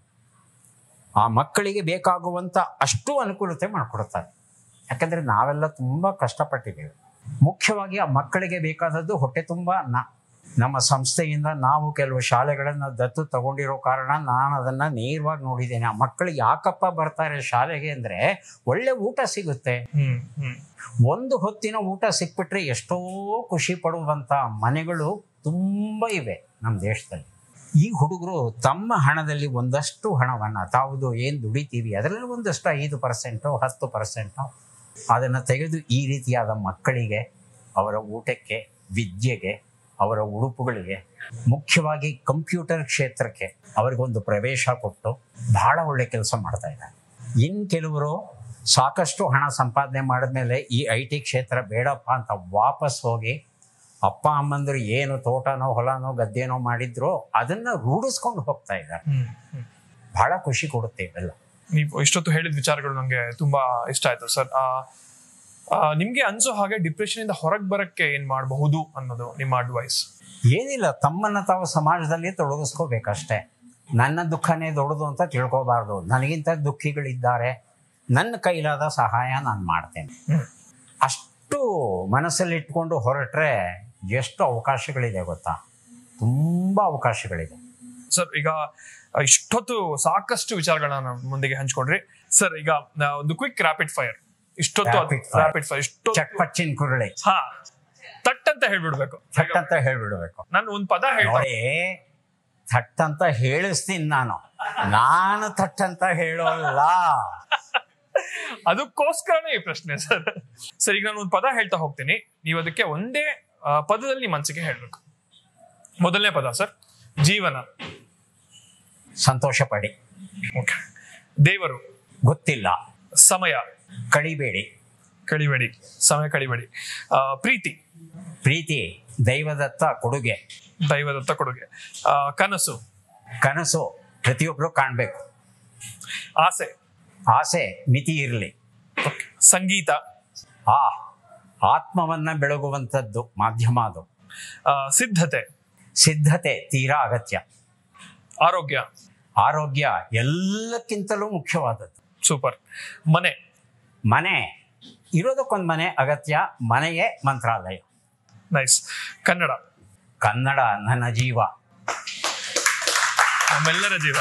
ಆ ಮಕ್ಕಳಿಗೆ ಬೇಕಾಗುವಂಥ ಅಷ್ಟು ಅನುಕೂಲತೆ ಮಾಡಿಕೊಡ್ತಾರೆ ಯಾಕಂದರೆ ನಾವೆಲ್ಲ ತುಂಬ ಕಷ್ಟಪಟ್ಟಿದ್ದೇವೆ ಮುಖ್ಯವಾಗಿ ಆ ಮಕ್ಕಳಿಗೆ ಬೇಕಾದದ್ದು ಹೊಟ್ಟೆ ತುಂಬ ನ ನಮ್ಮ ಸಂಸ್ಥೆಯಿಂದ ನಾವು ಕೆಲವು ಶಾಲೆಗಳನ್ನು ದತ್ತು ತಗೊಂಡಿರೋ ಕಾರಣ ನಾನು ಅದನ್ನು ನೇರವಾಗಿ ನೋಡಿದ್ದೇನೆ ಆ ಮಕ್ಕಳು ಯಾಕಪ್ಪ ಬರ್ತಾರೆ ಶಾಲೆಗೆ ಅಂದರೆ ಒಳ್ಳೆ ಊಟ ಸಿಗುತ್ತೆ ಹ್ಮ್ ಹ್ಮ್ ಒಂದು ಹೊತ್ತಿನ ಊಟ ಸಿಕ್ಬಿಟ್ರೆ ಎಷ್ಟೋ ಖುಷಿ ಪಡುವಂಥ ಮನೆಗಳು ತುಂಬ ಇವೆ ನಮ್ಮ ದೇಶದಲ್ಲಿ ಈ ಹುಡುಗರು ತಮ್ಮ ಹಣದಲ್ಲಿ ಒಂದಷ್ಟು ಹಣವನ್ನು ತಾವುದು ಏನು ದುಡಿತೀವಿ ಅದರಲ್ಲಿ ಒಂದಷ್ಟು ಐದು ಪರ್ಸೆಂಟು ಹತ್ತು ಪರ್ಸೆಂಟು ಅದನ್ನು ತೆಗೆದು ಈ ರೀತಿಯಾದ ಮಕ್ಕಳಿಗೆ ಅವರ ಊಟಕ್ಕೆ ವಿದ್ಯೆಗೆ ಅವರ ಉಡುಪುಗಳಿಗೆ ಮುಖ್ಯವಾಗಿ ಕಂಪ್ಯೂಟರ್ ಕ್ಷೇತ್ರಕ್ಕೆ ಅವರಿಗೊಂದು ಪ್ರವೇಶ ಕೊಟ್ಟು ಬಹಳ ಒಳ್ಳೆ ಕೆಲಸ ಮಾಡ್ತಾ ಇದ್ದಾರೆ ಇನ್ನು ಕೆಲವರು ಸಾಕಷ್ಟು ಹಣ ಸಂಪಾದನೆ ಮಾಡಿದ್ಮೇಲೆ ಈ ಐ ಟಿ ಕ್ಷೇತ್ರ ಬೇಡಪ್ಪ ಅಂತ ವಾಪಸ್ ಹೋಗಿ ಅಪ್ಪ ಅಮ್ಮಂದರು ಏನು ತೋಟನೋ ಹೊಲನೋ ಗದ್ದೆನೋ ಮಾಡಿದ್ರೋ ಅದನ್ನು ರೂಢಿಸ್ಕೊಂಡು ಹೋಗ್ತಾ ಇದ್ದಾರೆ ಹ್ಮ್ ಹ್ಮ್ ಬಹಳ ಖುಷಿ ಕೊಡುತ್ತೆ ಇವೆಲ್ಲ ನೀವು ಇಷ್ಟೊತ್ತು ಹೇಳಿದ ವಿಚಾರಗಳು ನಂಗೆ ತುಂಬಾ ಇಷ್ಟ ಆಯ್ತು ಸರ್ ನಿಮ್ಗೆ ಅನ್ಸೋ ಹಾಗೆ ಡಿಪ್ರೆಷನ್ ಇಂದ ಹೊರಗೆ ಬರಕ್ಕೆ ಏನ್ ಮಾಡಬಹುದು ಅನ್ನೋದು ನಿಮ್ಮ ಅಡ್ವೈಸ್ ಏನಿಲ್ಲ ತಮ್ಮನ್ನು ತಾವು ಸಮಾಜದಲ್ಲಿ ತೊಡಗಿಸ್ಕೋಬೇಕಷ್ಟೇ ನನ್ನ ದುಃಖನೇ ದೊಡ್ಡದು ಅಂತ ತಿಳ್ಕೊಬಾರ್ದು ನನಗಿಂತ ದುಃಖಿಗಳಿದ್ದಾರೆ ನನ್ನ ಕೈಲಾದ ಸಹಾಯ ನಾನು ಮಾಡ್ತೇನೆ ಹ್ಮ್. ಅಷ್ಟು ಮನಸ್ಸಲ್ಲಿಟ್ಕೊಂಡು ಹೊರಟ್ರೆ ಎಷ್ಟು ಅವಕಾಶಗಳಿದೆ ಗೊತ್ತಾ ತುಂಬ ಅವಕಾಶಗಳಿದೆ ಸರ್ ಈಗ ಆ, ಇಷ್ಟೊತ್ತು ಸಾಕಷ್ಟು ವಿಚಾರಗಳನ್ನ ನಮ್ಮ ಮುಂದಿಗೆ ಹಂಚ್ಕೊಂಡ್ರಿ ಸರ್ ಈಗ ಆ, ಒಂದು ಕ್ವಿಕ್ ರ್ಯಾಪಿಡ್ ಫೈರ್ ಇಷ್ಟೊತ್ತು Rapid fire. ರ್ಯಾಪಿಡ್ ಫೈರ್ ಇಷ್ಟೊತ್ತು ಚಟ್ಪಚ್ಚಿನ ಕುರುಳಿ ಹಾ ತಟ್ ಅಂತ ಹೇಳ್ಬಿಡ್ಬೇಕು ಥಟ್ ಅಂತ ಹೇಳ್ಬಿಡ್ಬೇಕು ನಾನು ಒಂದ್ ಪದ ಹೇಳ್ತಾ ನೋಡಿ ಥಟ್ ಅಂತ ಹೇಳಿಸ್ತೀನಿ ನಾನು ನಾನು ಥಟ್ ಅಂತ ಹೇಳೋಲ್ಲ ಅದಕ್ಕೋಸ್ಕರನೇ ಈ ಪ್ರಶ್ನೆ ಸರ್ ಸರ್ ಈಗ ನಾನು ಒಂದು ಪದ ಹೇಳ್ತಾ ಹೋಗ್ತೀನಿ ನೀವು ಅದಕ್ಕೆ ಒಂದೇ ಆ, ಪದದಲ್ಲಿ ನಿಮ್ಮ ಮನಸ್ಸಿಗೆ ಹೇಳ್ಬೇಕು ಮೊದಲನೇ ಪದ ಸರ್ ಜೀವನ ಸಂತೋಷ ಪಡಿ ಓಕೆ ದೇವರು ಗೊತ್ತಿಲ್ಲ ಸಮಯ ಕಡಿಬೇಡಿ ಕಳಿಬೇಡಿ ಸಮಯ ಕಳಿಬೇಡಿ ಆ, ಪ್ರೀತಿ ಪ್ರೀತಿ ದೈವದತ್ತ ಕೊಡುಗೆ ದೈವದತ್ತ ಕೊಡುಗೆ ಆ, ಕನಸು ಕನಸು ಪ್ರತಿಯೊಬ್ಬರು ಕಾಣಬೇಕು ಆಸೆ ಆಸೆ ಮಿತಿ ಇರಲಿ Okay. ಸಂಗೀತ ಆ ಆತ್ಮವನ್ನ ಬೆಳಗುವಂಥದ್ದು ಮಾಧ್ಯಮ ಅದು ಆ, ಸಿದ್ಧತೆ ಸಿದ್ಧತೆ ತೀರಾ ಅಗತ್ಯ ಆರೋಗ್ಯ ಆರೋಗ್ಯ ಎಲ್ಲಕ್ಕಿಂತಲೂ ಮುಖ್ಯವಾದದ್ದು ಸೂಪರ್ ಮನೆ ಮನೆ ಇರೋದಕ್ಕೊಂದು ಮನೆ ಅಗತ್ಯ ಮನೆಯೇ ಮಂತ್ರಾಲಯ ನೈಸ್ ಕನ್ನಡ ಕನ್ನಡ ನನ್ನ ಜೀವ ನಮ್ಮೆಲ್ಲರ ಜೀವ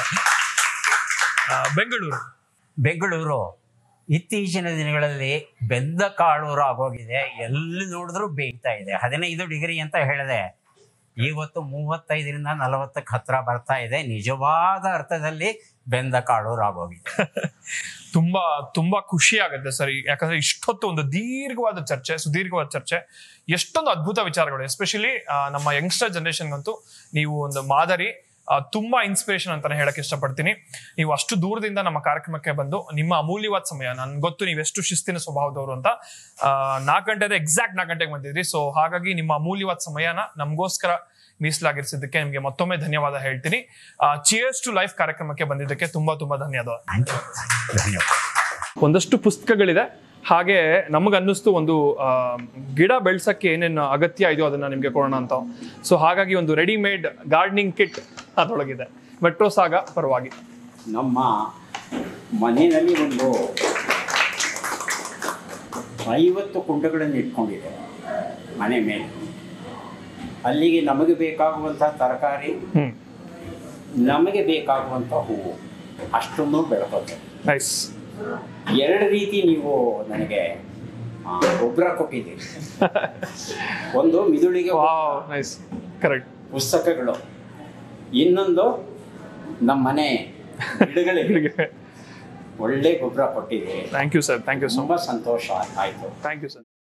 ಆ, ಬೆಂಗಳೂರು ಬೆಂಗಳೂರು ಇತ್ತೀಚಿನ ದಿನಗಳಲ್ಲಿ ಬೆಂದ ಕಾಳೂರು ಆಗೋಗಿದೆ ಎಲ್ಲಿ ನೋಡಿದ್ರೂ ಬೇಯ್ತಾ ಇದೆ ಹದಿನೈದು ಡಿಗ್ರಿ ಅಂತ ಹೇಳಿದೆ ಇವತ್ತು ಮೂವತ್ತೈದರಿಂದ ನಲವತ್ತಕ್ಕೆ ಹತ್ರ ಬರ್ತಾ ಇದೆ ನಿಜವಾದ ಅರ್ಥದಲ್ಲಿ ಬೆಂದ ಕಾಳೂರು ಆಗೋಗಿದೆ ತುಂಬಾ ತುಂಬಾ ಖುಷಿ ಆಗುತ್ತೆ ಸರ್ ಈ- ಯಾಕಂದ್ರೆ ಇಷ್ಟೊತ್ತು ಒಂದು ದೀರ್ಘವಾದ ಚರ್ಚೆ ಸುದೀರ್ಘವಾದ ಚರ್ಚೆ ಎಷ್ಟೊಂದು ಅದ್ಭುತ ವಿಚಾರಗಳು ಎಸ್ಪೆಷಲಿ ನಮ್ಮ ಯಂಗ್ಸ್ಟರ್ ಜನರೇಷನ್ಗಂತೂ ನೀವು ಒಂದು ಮಾದರಿ ಆ, ತುಂಬಾ ಇನ್ಸ್ಪಿರೇಷನ್ ಅಂತಾನೆ ಹೇಳಕ್ ಇಷ್ಟಪಡ್ತೀನಿ ನೀವು ಅಷ್ಟು ದೂರದಿಂದ ನಮ್ಮ ಕಾರ್ಯಕ್ರಮಕ್ಕೆ ಬಂದು ನಿಮ್ಮ ಅಮೂಲ್ಯವಾದ ಸಮಯ ನನ್ಗೆ ಗೊತ್ತು ನೀವು ಎಷ್ಟು ಶಿಸ್ತಿನ ಸ್ವಭಾವದವರು ಅಂತ ನಾಲ್ಕು ಗಂಟೆ ಎಕ್ಸಾಕ್ಟ್ ನಾಲ್ಕು ಗಂಟೆಗೆ ಬಂದಿದ್ರಿ ಸೊ ಹಾಗಾಗಿ ನಿಮ್ಮ ಅಮೂಲ್ಯವಾದ ಸಮಯನ ನಮಗೋಸ್ಕರ ಮೀಸಲಾಗಿರಿಸಿದ್ದಕ್ಕೆ ನಿಮಗೆ ಮತ್ತೊಮ್ಮೆ ಧನ್ಯವಾದ ಹೇಳ್ತೀನಿ ಚಿಯರ್ಸ್ ಟು ಲೈಫ್ ಕಾರ್ಯಕ್ರಮಕ್ಕೆ ಬಂದಿದ್ದಕ್ಕೆ ತುಂಬಾ ತುಂಬಾ ಧನ್ಯವಾದ ಥ್ಯಾಂಕ್ ಯು ಧನ್ಯವಾದ ಒಂದಷ್ಟು ಪುಸ್ತಕಗಳಿದೆ ಹಾಗೆ ನಮಗನ್ನಿಸ್ತು ಒಂದು ಆ, ಗಿಡ ಬೆಳ್ಸಕ್ಕೆ ಏನೇನು ಅಗತ್ಯ ಇದೆಯೋ ಅದನ್ನ ನಿಮಗೆ ಕೊಡೋಣ ಅಂತ ಸೊ ಹಾಗಾಗಿ ಒಂದು ರೆಡಿಮೇಡ್ ಗಾರ್ಡನಿಂಗ್ ಕಿಟ್ ಅದರೊಳಗಿದೆ ಮೆಟ್ರೋ ಸಾಗ ಪರವಾಗಿ ನಮ್ಮ ಮನೆಯಲ್ಲಿ ಒಂದು ಐವತ್ತು ಕುಂಡಗಳನ್ನು ಇಟ್ಕೊಂಡಿದೆ ಮನೆ ಮೇಲೆ ಅಲ್ಲಿಗೆ ನಮಗೆ ಬೇಕಾಗುವಂಥ ತರಕಾರಿ ಹ್ಮ್ ನಮಗೆ ಬೇಕಾಗುವಂಥ ಹೂವು ಅಷ್ಟನ್ನು ಬೆಳ್ಕೋತೆ ನೈಸ್ ಎರಡು ರೀತಿ ನೀವು ನನಗೆ ಆ, ಗೊಬ್ಬರ ಕೊಟ್ಟಿದ್ದೀರಿ ಒಂದು ಮಿದುಳಿಗೆ ವಾವ್ ನೈಸ್ ಕರೆಕ್ಟ್ ಪುಸ್ತಕಗಳು ಇನ್ನೊಂದು ನಮ್ಮ ಮನೆ ಗಿಡಗಳಿಗೆ ಒಳ್ಳೆ ಗೊಬ್ಬರ ಕೊಟ್ಟಿದ್ದೀರಿ thank you sir thank you so ತುಂಬ ಸಂತೋಷ ಆಯಿತು ಥ್ಯಾಂಕ್ ಯು ಸರ್